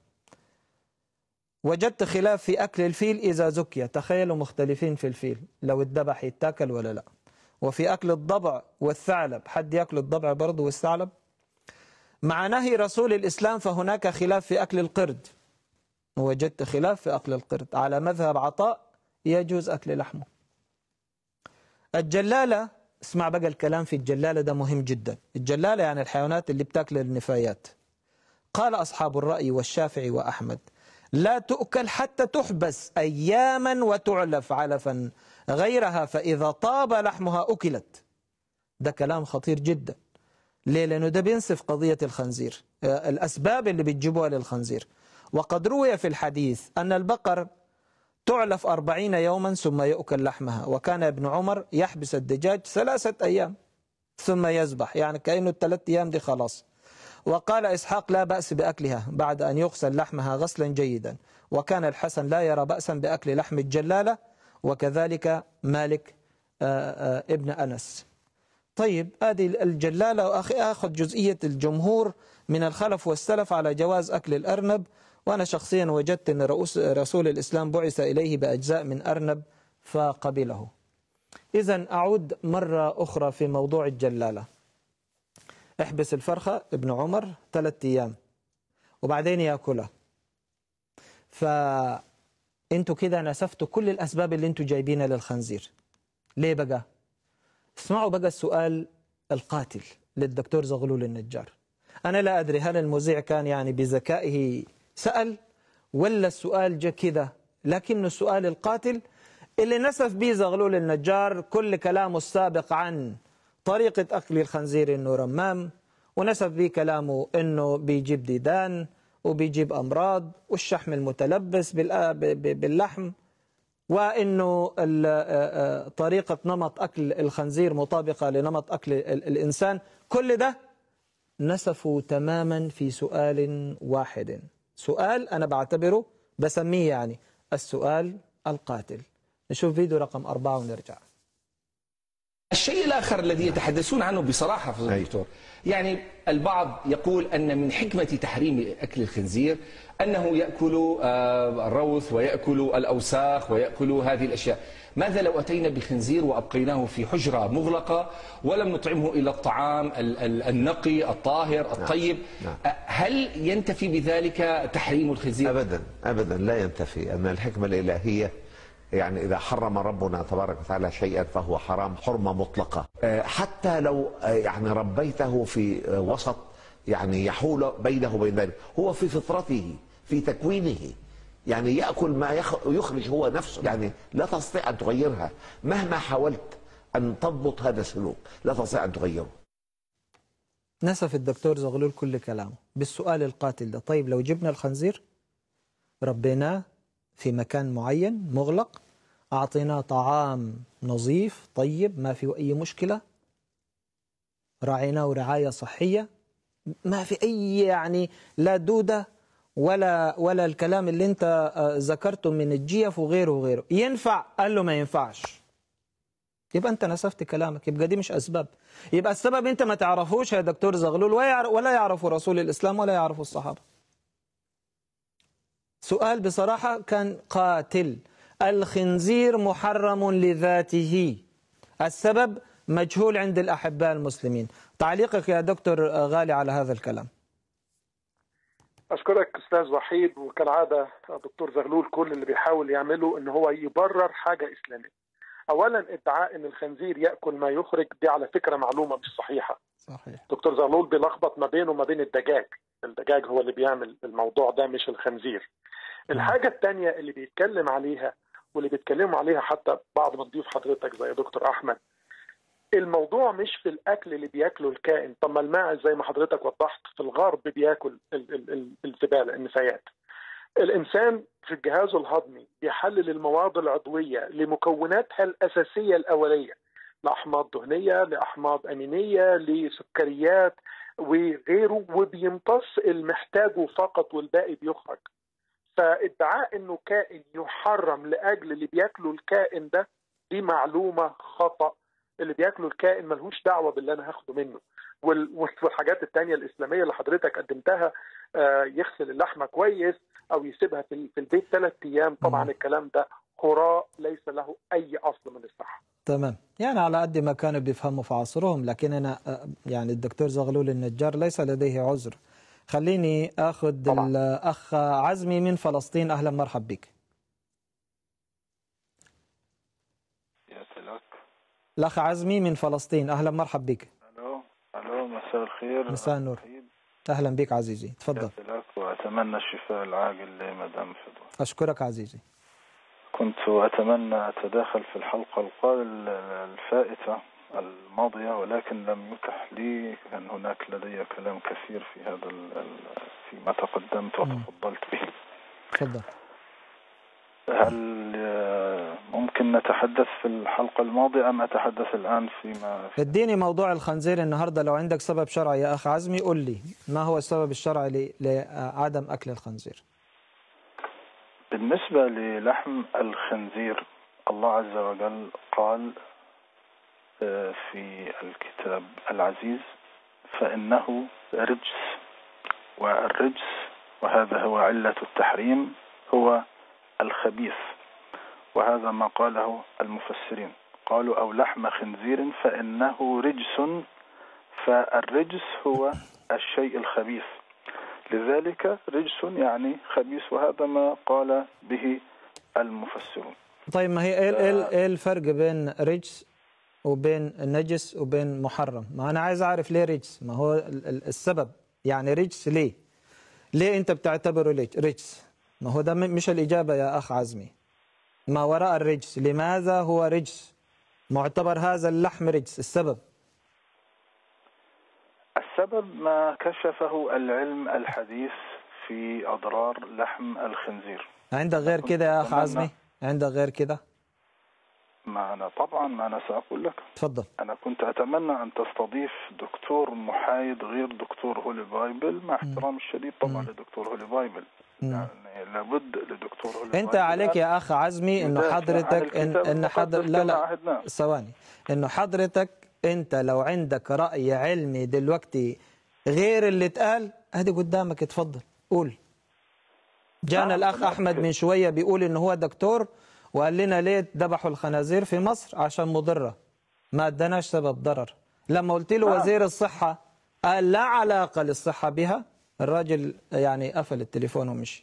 Speaker 1: وجدت خلاف في أكل الفيل إذا زكي تخيلوا مختلفين في الفيل لو الذبح يتاكل ولا لا وفي أكل الضبع والثعلب حد يأكل الضبع برضه والثعلب مع نهي رسول الإسلام فهناك خلاف في أكل القرد وجدت خلاف في أكل القرد على مذهب عطاء يجوز أكل لحمه الجلالة اسمع بقى الكلام في الجلالة ده مهم جدا الجلالة يعني الحيوانات اللي بتاكل النفايات قال أصحاب الرأي والشافعي وأحمد لا تؤكل حتى تحبس أياما وتعلف علفا غيرها فإذا طاب لحمها أكلت ده كلام خطير جدا ليه؟ لأنه ده بينسف قضية الخنزير الأسباب اللي بتجيبوها للخنزير وقد روي في الحديث أن البقر تعلف أربعين يوما ثم يؤكل لحمها وكان ابن عمر يحبس الدجاج ثلاثة أيام ثم يذبح يعني كأنه الثلاث أيام دي خلاص وقال إسحاق لا بأس بأكلها بعد أن يغسل لحمها غسلا جيدا وكان الحسن لا يرى بأسا بأكل لحم الجلالة وكذلك مالك ابن أنس طيب هذه الجلالة وأخي أخذ جزئية الجمهور من الخلف والسلف على جواز أكل الأرنب وأنا شخصيا وجدت أن رؤوس رسول الإسلام بعث إليه بأجزاء من أرنب فقبله إذا أعود مرة أخرى في موضوع الجلالة احبس الفرخة ابن عمر ثلاثة أيام وبعدين ياكلها فأنتوا كده نسفتوا كل الأسباب اللي أنتوا جايبينها للخنزير ليه بقى؟ اسمعوا بقى السؤال القاتل للدكتور زغلول النجار أنا لا أدري هل المذيع كان يعني بذكائه سأل ولا السؤال جا كده لكن السؤال القاتل اللي نسف به زغلول النجار كل كلامه السابق عن طريقة أكل الخنزير إنه رمام ونسف به كلامه إنه بيجيب ديدان وبيجيب أمراض والشحم المتلبس باللحم وإنه طريقة نمط أكل الخنزير مطابقة لنمط أكل الإنسان كل ده نسفوا تماما في سؤال واحد سؤال أنا بعتبره بسميه يعني السؤال القاتل نشوف فيديو رقم أربعة ونرجع
Speaker 3: الشيء الآخر الذي يتحدثون عنه بصراحة في الدكتور يعني البعض يقول أن من حكمة تحريم أكل الخنزير أنه يأكل الروث ويأكل الأوساخ ويأكل هذه الأشياء ماذا لو أتينا بخنزير وأبقيناه في حجرة مغلقة ولم نطعمه إلى الطعام النقي الطاهر الطيب نعم. نعم. هل ينتفي بذلك تحريم الخنزير؟
Speaker 4: أبدا أبدا لا ينتفي أن الحكمة الإلهية يعني إذا حرم ربنا تبارك وتعالى شيئا فهو حرام حرمة مطلقة حتى لو يعني ربيته في وسط يعني يحول بينه وبين ذلك هو في فطرته في تكوينه يعني يأكل ما يخرج هو نفسه يعني لا تستطيع أن تغيرها مهما حاولت أن تضبط هذا السلوك لا تستطيع أن تغيره
Speaker 1: نسف الدكتور زغلول كل كلامه بالسؤال القاتل ده طيب لو جبنا الخنزير ربيناه في مكان معين مغلق أعطيناه طعام نظيف طيب ما فيه أي مشكلة راعيناه رعاية صحية ما في أي يعني لا دودة ولا ولا الكلام اللي انت ذكرته من الجيف وغيره وغيره ينفع قال له ما ينفعش يبقى انت نسفت كلامك يبقى دي مش اسباب يبقى السبب انت ما تعرفوش يا دكتور زغلول ولا يعرفوا رسول الاسلام ولا يعرفوا الصحابه سؤال بصراحه كان قاتل الخنزير محرم لذاته السبب مجهول عند الاحباء المسلمين تعليقك يا دكتور غالي على هذا الكلام
Speaker 2: اشكرك استاذ وحيد وكالعاده دكتور زغلول كل اللي بيحاول يعمله ان هو يبرر حاجه اسلاميه. اولا ادعاء ان الخنزير ياكل ما يخرج دي على فكره معلومه مش صحيحه.
Speaker 1: صحيح.
Speaker 2: دكتور زغلول بيلخبط ما بينه وما بين الدجاج. الدجاج هو اللي بيعمل الموضوع ده مش الخنزير. الحاجه الثانيه اللي بيتكلم عليها واللي بيتكلموا عليها حتى بعض من ضيوف حضرتك زي دكتور احمد الموضوع مش في الاكل اللي بياكله الكائن طب ما الماعز زي ما حضرتك وضحت في الغرب بياكل الزباله النفايات الانسان في جهازه الهضمي بيحلل المواد العضويه لمكوناتها الاساسيه الاوليه لاحماض دهنيه لاحماض امينيه لسكريات وغيره وبيمتص المحتاجه فقط والباقي بيخرج فادعاء انه كائن يحرم لاجل اللي بياكله الكائن ده دي معلومه خطا اللي بياكله الكائن ملهوش دعوه باللي انا هاخده منه والحاجات التانية الاسلاميه اللي حضرتك قدمتها يغسل اللحمه كويس او يسيبها في البيت ثلاث ايام طبعا م. الكلام ده هراء ليس له اي اصل من الصحه
Speaker 1: تمام يعني على قد ما كانوا بيفهموا في عصرهم لكن انا يعني الدكتور زغلول النجار ليس لديه عذر خليني اخذ الاخ عزمي من فلسطين اهلا مرحب بك الأخ عزمي من فلسطين أهلا مرحب بك
Speaker 11: ألو ألو مساء الخير
Speaker 1: مساء النور أهلا بك عزيزي تفضل
Speaker 11: لك وأتمنى الشفاء العاجل لمدام فضوى
Speaker 1: أشكرك عزيزي
Speaker 11: كنت أتمنى أتداخل في الحلقة الفائتة الماضية ولكن لم يتح لي كان هناك لدي كلام كثير في هذا فيما تقدمت وتفضلت به
Speaker 1: تفضل
Speaker 11: هل ممكن نتحدث في الحلقة الماضية أم أتحدث الآن فيما
Speaker 1: في اديني موضوع الخنزير النهاردة لو عندك سبب شرعي يا أخ عزمي قل لي ما هو السبب الشرعي لعدم أكل الخنزير
Speaker 11: بالنسبة للحم الخنزير الله عز وجل قال في الكتاب العزيز فإنه رجس والرجس وهذا هو علة التحريم هو الخبيث وهذا ما قاله المفسرين قالوا أو لحم خنزير فإنه رجس فالرجس هو الشيء الخبيث لذلك رجس يعني خبيث وهذا ما قال به المفسرون
Speaker 1: طيب ما هي ايه ايه ايه الفرق بين رجس وبين نجس وبين محرم ما انا عايز اعرف ليه رجس ما هو ال- ال- السبب يعني رجس ليه ليه انت بتعتبره ليج- رجس ما هو ده م- مش الاجابه يا اخ عزمي ما وراء الرجس لماذا هو رجس معتبر هذا اللحم رجس السبب
Speaker 11: السبب ما كشفه العلم الحديث في أضرار لحم الخنزير
Speaker 1: عندك غير كده يا اخ
Speaker 11: أتمنى-
Speaker 1: عزمي عندك غير كده
Speaker 11: ما أنا طبعا ما أنا سأقول لك
Speaker 1: تفضل
Speaker 11: أنا كنت أتمنى أن تستضيف دكتور محايد غير دكتور هولي بايبل مع احترامي الشديد طبعا لدكتور هولي بايبل يعني لابد لدكتور هولي
Speaker 1: انت
Speaker 11: بايبل
Speaker 1: عليك
Speaker 11: أن
Speaker 1: يا اخ عزمي انه
Speaker 11: يدافع عن
Speaker 1: حضرتك ان
Speaker 11: الكتاب
Speaker 1: ان حضر
Speaker 11: المقدس
Speaker 1: لا
Speaker 11: كما
Speaker 1: لا
Speaker 11: عهدناه.
Speaker 1: ثواني انه حضرتك انت لو عندك راي علمي دلوقتي غير اللي اتقال ادي قدامك اتفضل قول جانا
Speaker 11: نعم،
Speaker 1: الاخ
Speaker 11: تمام.
Speaker 1: احمد من شويه بيقول انه هو دكتور وقال لنا ليه ذبحوا الخنازير في مصر عشان مضره ما اداناش سبب ضرر لما قلت له
Speaker 11: نعم.
Speaker 1: وزير الصحه قال لا علاقه للصحه بها الراجل يعني قفل التليفون ومشي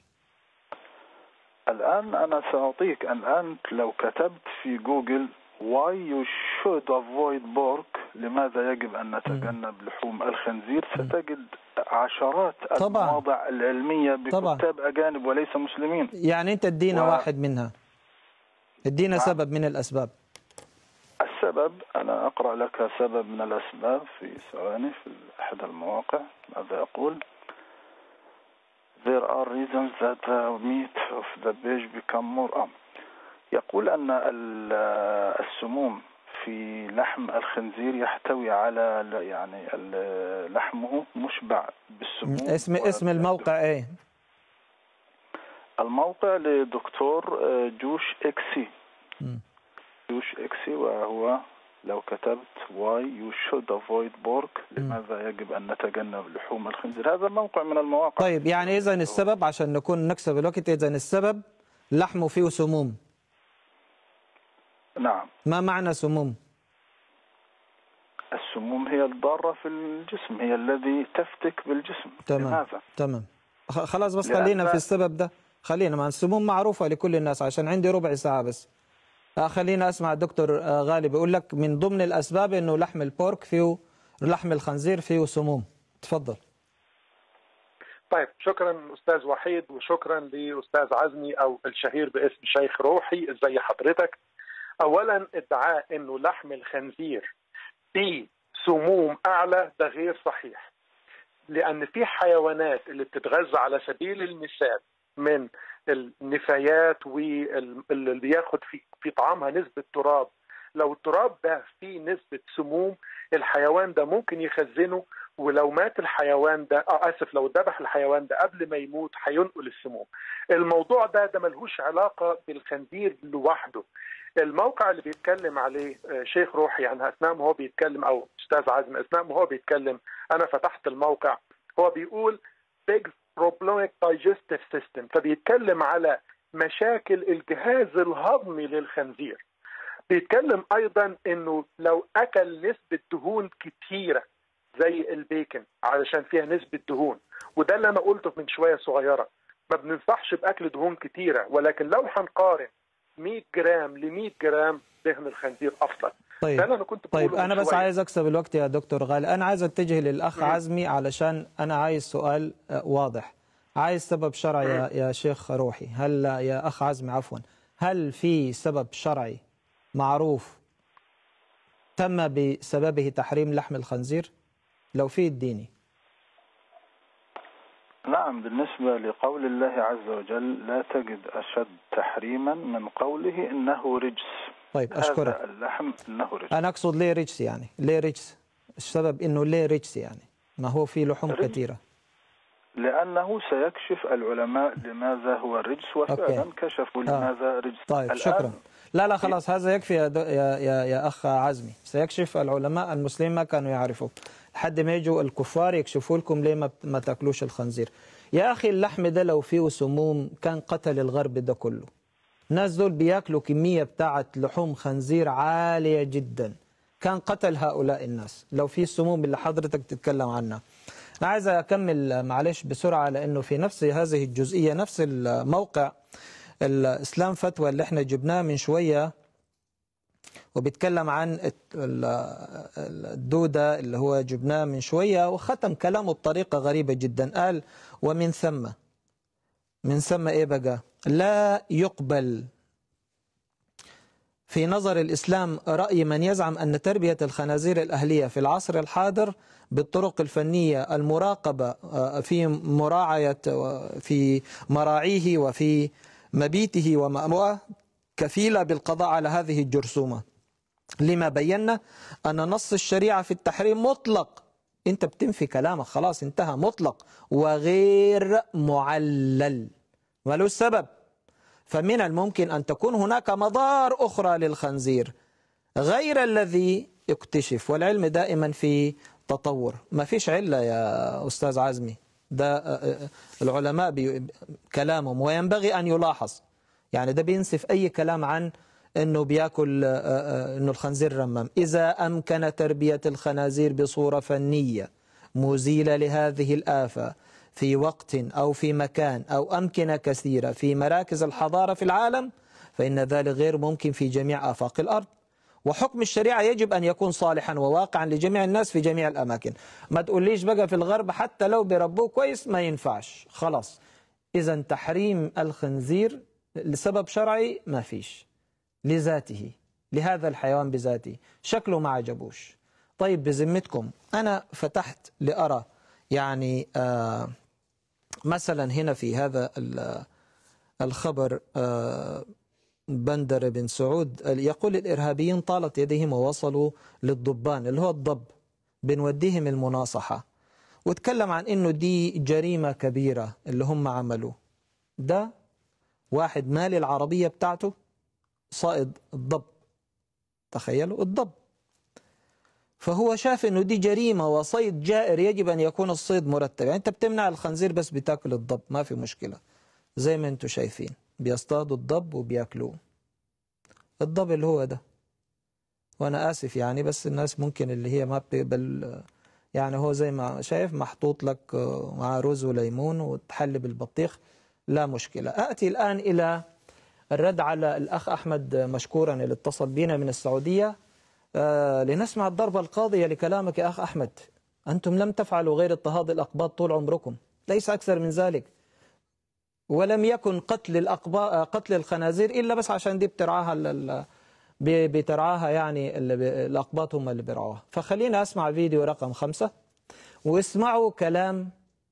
Speaker 11: الآن أنا سأعطيك الآن لو كتبت في جوجل why you should avoid pork لماذا يجب أن نتجنب لحوم الخنزير ستجد عشرات
Speaker 1: طبعاً.
Speaker 11: المواضع العلمية
Speaker 1: طبعاً.
Speaker 11: بكتاب أجانب وليس مسلمين
Speaker 1: يعني انت ادينا
Speaker 11: و-
Speaker 1: واحد منها ادينا
Speaker 11: نعم.
Speaker 1: سبب من الاسباب
Speaker 11: السبب أنا أقرأ لك سبب من الأسباب في ثواني في أحد المواقع ماذا يقول There are reasons that the meat of the pig become more um. يقول أن ال- السموم في لحم الخنزير يحتوي على ل- يعني ال- لحمه مشبع بالسموم
Speaker 1: اسم اسم الموقع ايه
Speaker 11: الموقع لدكتور آه، جوش اكسي
Speaker 1: مم.
Speaker 11: جوش اكسي وهو لو كتبت why you should avoid pork لماذا يجب أن نتجنب لحوم الخنزير هذا موقع من المواقع
Speaker 1: طيب يعني اذا السبب عشان نكون نكسب الوقت اذا السبب لحمه فيه سموم
Speaker 11: نعم
Speaker 1: ما معنى سموم
Speaker 11: السموم هي الضارة في الجسم هي الذي تفتك بالجسم
Speaker 1: تمام
Speaker 11: لماذا؟
Speaker 1: تمام خ- خلاص بس
Speaker 11: لأن-
Speaker 1: خلينا في السبب ده خلينا ما السموم معروفة لكل الناس عشان عندي ربع ساعة بس آه، خلينا اسمع الدكتور آه، غالي بيقول لك من ضمن الاسباب انه لحم البورك فيه لحم الخنزير فيه سموم تفضل
Speaker 2: طيب شكرا استاذ وحيد وشكرا لاستاذ عزمي او الشهير باسم شيخ روحي ازي حضرتك اولا ادعاء انه لحم الخنزير فيه سموم اعلى ده غير صحيح لان في حيوانات اللي بتتغذى على سبيل المثال من النفايات واللي بياخد في في طعامها نسبه تراب لو التراب ده فيه نسبه سموم الحيوان ده ممكن يخزنه ولو مات الحيوان ده اه اسف لو ذبح الحيوان ده قبل ما يموت هينقل السموم الموضوع ده ده ملهوش علاقه بالخنزير لوحده الموقع اللي بيتكلم عليه آه، شيخ روحي يعني اثناء ما هو بيتكلم او استاذ عازم اثناء ما هو بيتكلم انا فتحت الموقع هو بيقول big problematic digestive system فبيتكلم على مشاكل الجهاز الهضمي للخنزير بيتكلم ايضا انه لو اكل نسبه دهون كتيره زي البيكن علشان فيها نسبه دهون وده اللي انا قلته من شويه صغيره ما بننصحش باكل دهون كتيره ولكن لو هنقارن 100 جرام ل 100 جرام دهن الخنزير افضل
Speaker 1: طيب
Speaker 2: ده اللي انا كنت
Speaker 1: طيب
Speaker 2: بقوله من
Speaker 1: انا بس
Speaker 2: شوية.
Speaker 1: عايز اكسب الوقت يا دكتور غالي انا عايز اتجه للاخ
Speaker 2: مم.
Speaker 1: عزمي علشان انا عايز سؤال آه، واضح عايز سبب شرعي يا, يا شيخ روحي هل يا اخ عزمي عفوا هل في سبب شرعي معروف تم بسببه تحريم لحم الخنزير لو في اديني
Speaker 11: نعم بالنسبة لقول الله عز وجل لا تجد أشد تحريما من قوله إنه رجس
Speaker 1: طيب
Speaker 11: هذا
Speaker 1: اشكرك
Speaker 11: اللحم إنه رجس
Speaker 1: انا اقصد ليه رجس يعني ليه رجس السبب انه ليه رجس يعني ما هو في لحوم
Speaker 11: رجس.
Speaker 1: كثيره
Speaker 11: لأنه سيكشف العلماء لماذا هو الرجس وفعلا
Speaker 1: أوكي.
Speaker 11: كشفوا
Speaker 1: آه.
Speaker 11: لماذا رجس
Speaker 1: طيب
Speaker 11: الآن
Speaker 1: شكرا لا لا خلاص هذا يكفي يا, دو يا, يا, يا أخ عزمي سيكشف العلماء المسلمين ما كانوا يعرفوا لحد ما يجوا الكفار يكشفوا لكم ليه ما, ما تاكلوش الخنزير يا أخي اللحم ده لو فيه سموم كان قتل الغرب ده كله الناس دول بياكلوا كمية بتاعة لحوم خنزير عالية جدا كان قتل هؤلاء الناس لو في السموم اللي حضرتك تتكلم عنها أنا عايز أكمل معلش بسرعة لأنه في نفس هذه الجزئية نفس الموقع الإسلام فتوى اللي احنا جبناه من شوية وبيتكلم عن الدودة اللي هو جبناه من شوية وختم كلامه بطريقة غريبة جدا قال ومن ثم من ثم إيه بقى لا يقبل في نظر الإسلام رأي من يزعم أن تربية الخنازير الأهلية في العصر الحاضر بالطرق الفنية المراقبة في مراعية في مراعيه وفي مبيته ومأموه كفيلة بالقضاء على هذه الجرثومة لما بينا أن نص الشريعة في التحريم مطلق أنت بتنفي كلامك خلاص انتهى مطلق وغير معلل ولو السبب فمن الممكن أن تكون هناك مضار أخرى للخنزير غير الذي يكتشف والعلم دائما في تطور ما فيش علة يا أستاذ عزمي ده العلماء كلامهم وينبغي أن يلاحظ يعني ده بينسف أي كلام عن أنه بياكل أنه الخنزير رمام إذا أمكن تربية الخنازير بصورة فنية مزيلة لهذه الآفة في وقت أو في مكان أو أمكنة كثيرة في مراكز الحضارة في العالم فإن ذلك غير ممكن في جميع آفاق الأرض وحكم الشريعة يجب أن يكون صالحا وواقعا لجميع الناس في جميع الأماكن ما تقوليش بقى في الغرب حتى لو بيربوه كويس ما ينفعش خلاص إذا تحريم الخنزير لسبب شرعي ما فيش لذاته لهذا الحيوان بذاته شكله ما عجبوش طيب بذمتكم أنا فتحت لأرى يعني آه مثلا هنا في هذا الخبر آه بندر بن سعود يقول الإرهابيين طالت يديهم ووصلوا للضبان اللي هو الضب بنوديهم المناصحة وتكلم عن انه دي جريمة كبيرة اللي هم عملوه ده واحد مالي العربية بتاعته صائد الضب تخيلوا الضب فهو شاف انه دي جريمة وصيد جائر يجب ان يكون الصيد مرتب يعني انت بتمنع الخنزير بس بتاكل الضب ما في مشكلة زي ما انتم شايفين بيصطادوا الضب وبياكلوه الضب اللي هو ده وانا اسف يعني بس الناس ممكن اللي هي ما بتقبل يعني هو زي ما شايف محطوط لك مع رز وليمون وتحلي بالبطيخ لا مشكلة أتي الآن إلى الرد على الأخ أحمد مشكورا اللي اتصل بنا من السعودية آه لنسمع الضربة القاضية لكلامك يا أخ أحمد أنتم لم تفعلوا غير اضطهاد الأقباط طول عمركم ليس أكثر من ذلك ولم يكن قتل الأقباء قتل الخنازير إلا بس عشان دي بترعاها بترعاها يعني الأقباط هم اللي بيرعوها فخلينا أسمع فيديو رقم خمسة واسمعوا كلام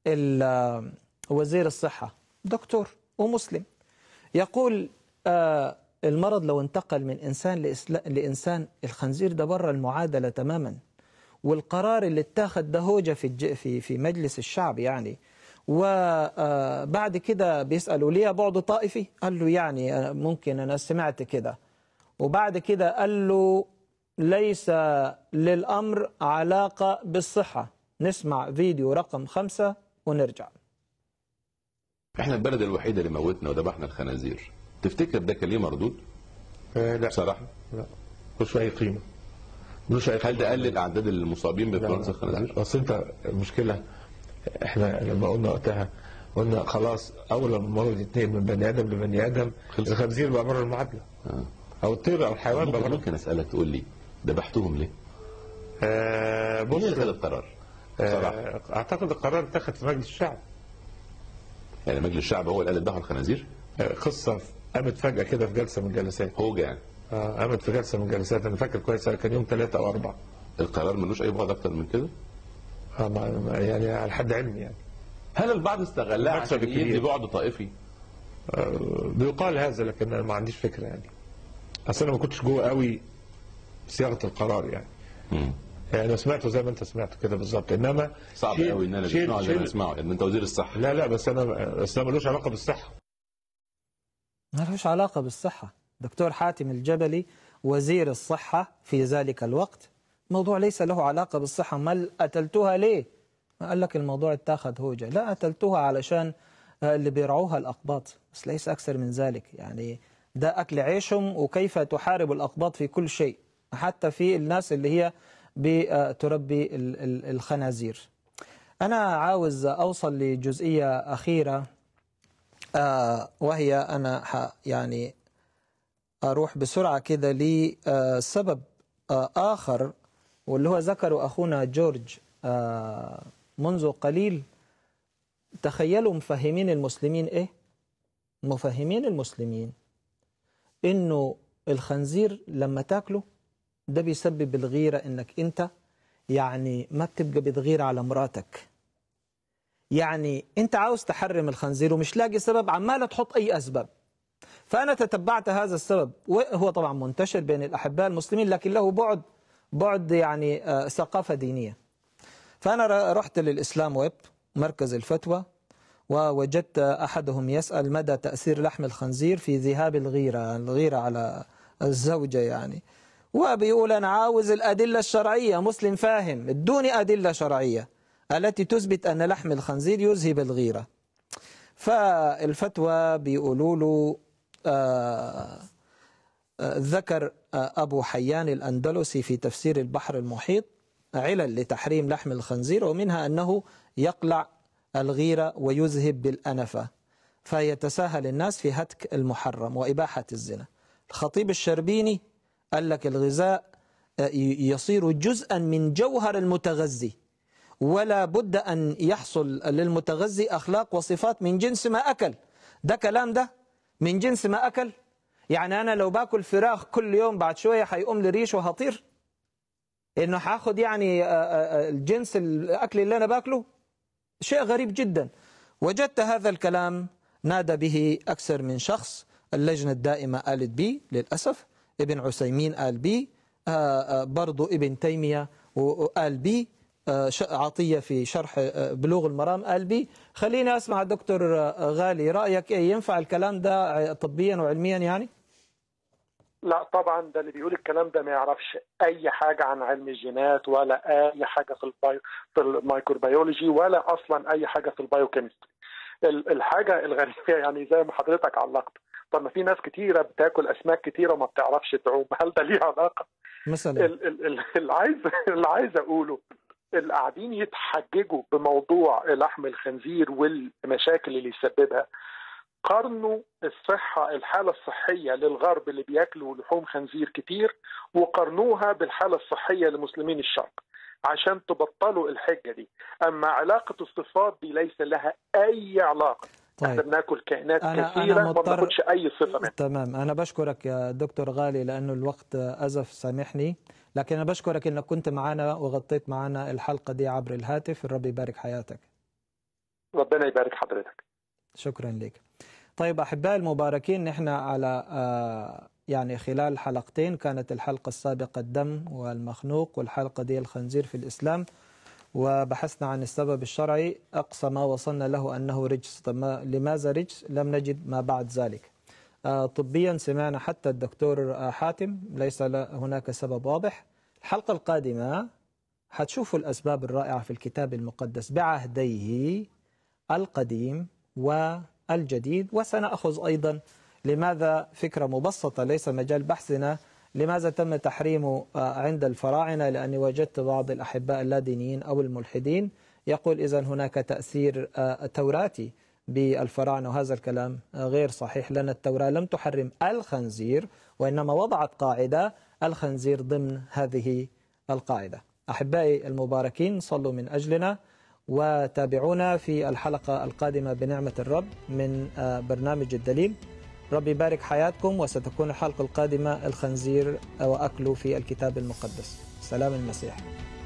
Speaker 1: وزير الصحة دكتور ومسلم يقول آه المرض لو انتقل من إنسان لإنسان الخنزير ده بره المعادلة تماما والقرار اللي اتاخد ده هوجة في في في مجلس الشعب يعني وبعد كده بيسألوا ليه بعد طائفي قال له يعني ممكن أنا سمعت كده وبعد كده قال له ليس للأمر علاقة بالصحة نسمع فيديو رقم خمسة ونرجع
Speaker 12: احنا البلد الوحيدة اللي موتنا وذبحنا الخنازير تفتكر ده كان ليه مردود؟
Speaker 13: آه لا
Speaker 12: بصراحة
Speaker 13: لا ملوش أي قيمة
Speaker 12: ملوش أي هل ده قلل أعداد المصابين بانفلونزا الخنازير؟
Speaker 13: أصل أنت المشكلة احنا لما قلنا وقتها قلنا خلاص أول لما مرض يتنقل من بني آدم لبني آدم الخنزير بقى بره المعادلة
Speaker 12: آه.
Speaker 13: أو الطير أو الحيوان
Speaker 12: ممكن,
Speaker 13: بقى بره
Speaker 12: ممكن أسألك تقول لي ذبحتوهم ليه؟
Speaker 13: آه
Speaker 12: مين
Speaker 13: بص
Speaker 12: اللي خد القرار؟ بصراحة
Speaker 13: آه أعتقد القرار اتخذ في مجلس الشعب
Speaker 12: يعني مجلس الشعب هو اللي قال ذبحوا الخنازير؟
Speaker 13: آه قصة قامت فجأة كده في جلسة من الجلسات
Speaker 12: هوجة يعني
Speaker 13: آه قامت في جلسة من الجلسات أنا فاكر كويس كان يوم ثلاثة أو أربعة
Speaker 12: القرار ملوش أي بعد أكتر من كده؟
Speaker 13: آه ما- ما- يعني على حد علمي يعني
Speaker 12: هل البعض استغلها
Speaker 13: المكسب
Speaker 12: عشان يدي
Speaker 13: الكبير.
Speaker 12: بعد طائفي؟
Speaker 13: آه بيقال هذا لكن أنا ما عنديش فكرة يعني أصل أنا ما كنتش جوه قوي صياغة القرار يعني
Speaker 12: مم.
Speaker 13: يعني أنا سمعته زي ما أنت سمعته كده بالظبط إنما
Speaker 12: صعب
Speaker 13: شيل-
Speaker 12: قوي ان انا
Speaker 13: شيل-
Speaker 12: اسمعه زي ما
Speaker 13: شيل-
Speaker 12: اسمعه ان انت وزير الصحه
Speaker 13: لا لا بس أنا بس ده ملوش علاقة بالصحة
Speaker 1: ما لهوش علاقة بالصحة دكتور حاتم الجبلي وزير الصحة في ذلك الوقت موضوع ليس له علاقة بالصحة ما قتلتوها ليه ما قال لك الموضوع اتاخذ هوجة لا قتلتوها علشان آه، اللي بيرعوها الأقباط بس ليس أكثر من ذلك يعني ده أكل عيشهم وكيف تحارب الأقباط في كل شيء حتى في الناس اللي هي بتربي الخنازير أنا عاوز أوصل لجزئية أخيرة وهي أنا يعني أروح بسرعة كده لسبب آخر واللي هو ذكره أخونا جورج منذ قليل تخيلوا مفهمين المسلمين إيه؟ مفهمين المسلمين إنه الخنزير لما تاكله ده بيسبب الغيرة إنك أنت يعني ما بتبقى بتغير على مراتك يعني أنت عاوز تحرم الخنزير ومش لاقي سبب عمالة تحط أي أسباب فأنا تتبعت هذا السبب وهو طبعا منتشر بين الأحباء المسلمين لكن له بعد بعد يعني ثقافة دينية فأنا رحت للإسلام ويب مركز الفتوى ووجدت أحدهم يسأل مدى تأثير لحم الخنزير في ذهاب الغيرة الغيرة على الزوجة يعني وبيقول أنا عاوز الأدلة الشرعية مسلم فاهم ادوني أدلة شرعية التي تثبت أن لحم الخنزير يذهب الغيرة فالفتوى بيقولوا له آه آه ذكر آه أبو حيان الأندلسي في تفسير البحر المحيط علل لتحريم لحم الخنزير ومنها أنه يقلع الغيرة ويذهب بالأنفة فيتساهل الناس في هتك المحرم وإباحة الزنا الخطيب الشربيني قال لك الغذاء يصير جزءا من جوهر المتغذي ولا بد أن يحصل للمتغذي أخلاق وصفات من جنس ما أكل ده كلام ده من جنس ما أكل يعني أنا لو باكل فراخ كل يوم بعد شوية هيقوم لي ريش وهطير إنه هاخد يعني الجنس الأكل اللي أنا باكله شيء غريب جدا وجدت هذا الكلام نادى به أكثر من شخص اللجنة الدائمة قالت بي للأسف ابن عثيمين قال بي برضو ابن تيمية قال بي عطية في شرح بلوغ المرام قال بي خليني أسمع دكتور غالي رأيك إيه ينفع الكلام ده طبيا وعلميا يعني
Speaker 2: لا طبعا ده اللي بيقول الكلام ده ما يعرفش اي حاجه عن علم الجينات ولا اي حاجه في البايو في الميكروبيولوجي ولا اصلا اي حاجه في البايوكيمستري الحاجه الغريبه يعني زي ما حضرتك علقت طب ما في ناس كتيره بتاكل اسماك كتيره وما بتعرفش تعوم هل ده ليه علاقه
Speaker 1: مثلا
Speaker 2: اللي عايز اللي عايز اقوله اللي قاعدين يتحججوا بموضوع لحم الخنزير والمشاكل اللي يسببها قارنوا الصحة الحالة الصحية للغرب اللي بياكلوا لحوم خنزير كتير وقارنوها بالحالة الصحية لمسلمين الشرق عشان تبطلوا الحجة دي أما علاقة الصفات دي ليس لها أي علاقة طيب. احنا بناكل كائنات
Speaker 1: أنا
Speaker 2: كثيرة
Speaker 1: أنا
Speaker 2: ما بناخدش أي صفة منها
Speaker 1: تمام أنا بشكرك يا دكتور غالي لأنه الوقت أزف سامحني لكن أنا بشكرك أنك كنت معنا وغطيت معنا الحلقة دي عبر الهاتف الرب يبارك حياتك
Speaker 2: ربنا يبارك حضرتك
Speaker 1: شكرا لك طيب أحبائي المباركين نحن على يعني خلال حلقتين كانت الحلقة السابقة الدم والمخنوق والحلقة دي الخنزير في الإسلام وبحثنا عن السبب الشرعي أقصى ما وصلنا له أنه رجس طب لماذا رجس لم نجد ما بعد ذلك طبيا سمعنا حتى الدكتور حاتم ليس هناك سبب واضح الحلقة القادمة حتشوفوا الأسباب الرائعة في الكتاب المقدس بعهديه القديم والجديد وسنأخذ أيضا لماذا فكرة مبسطة ليس مجال بحثنا لماذا تم تحريمه عند الفراعنة لأني وجدت بعض الأحباء اللادينيين أو الملحدين يقول إذا هناك تأثير توراتي بالفراعنة وهذا الكلام غير صحيح لأن التوراة لم تحرم الخنزير وإنما وضعت قاعدة الخنزير ضمن هذه القاعدة أحبائي المباركين صلوا من أجلنا وتابعونا في الحلقة القادمة بنعمة الرب من برنامج الدليل رب يبارك حياتكم وستكون الحلقة القادمة الخنزير وأكله في الكتاب المقدس سلام المسيح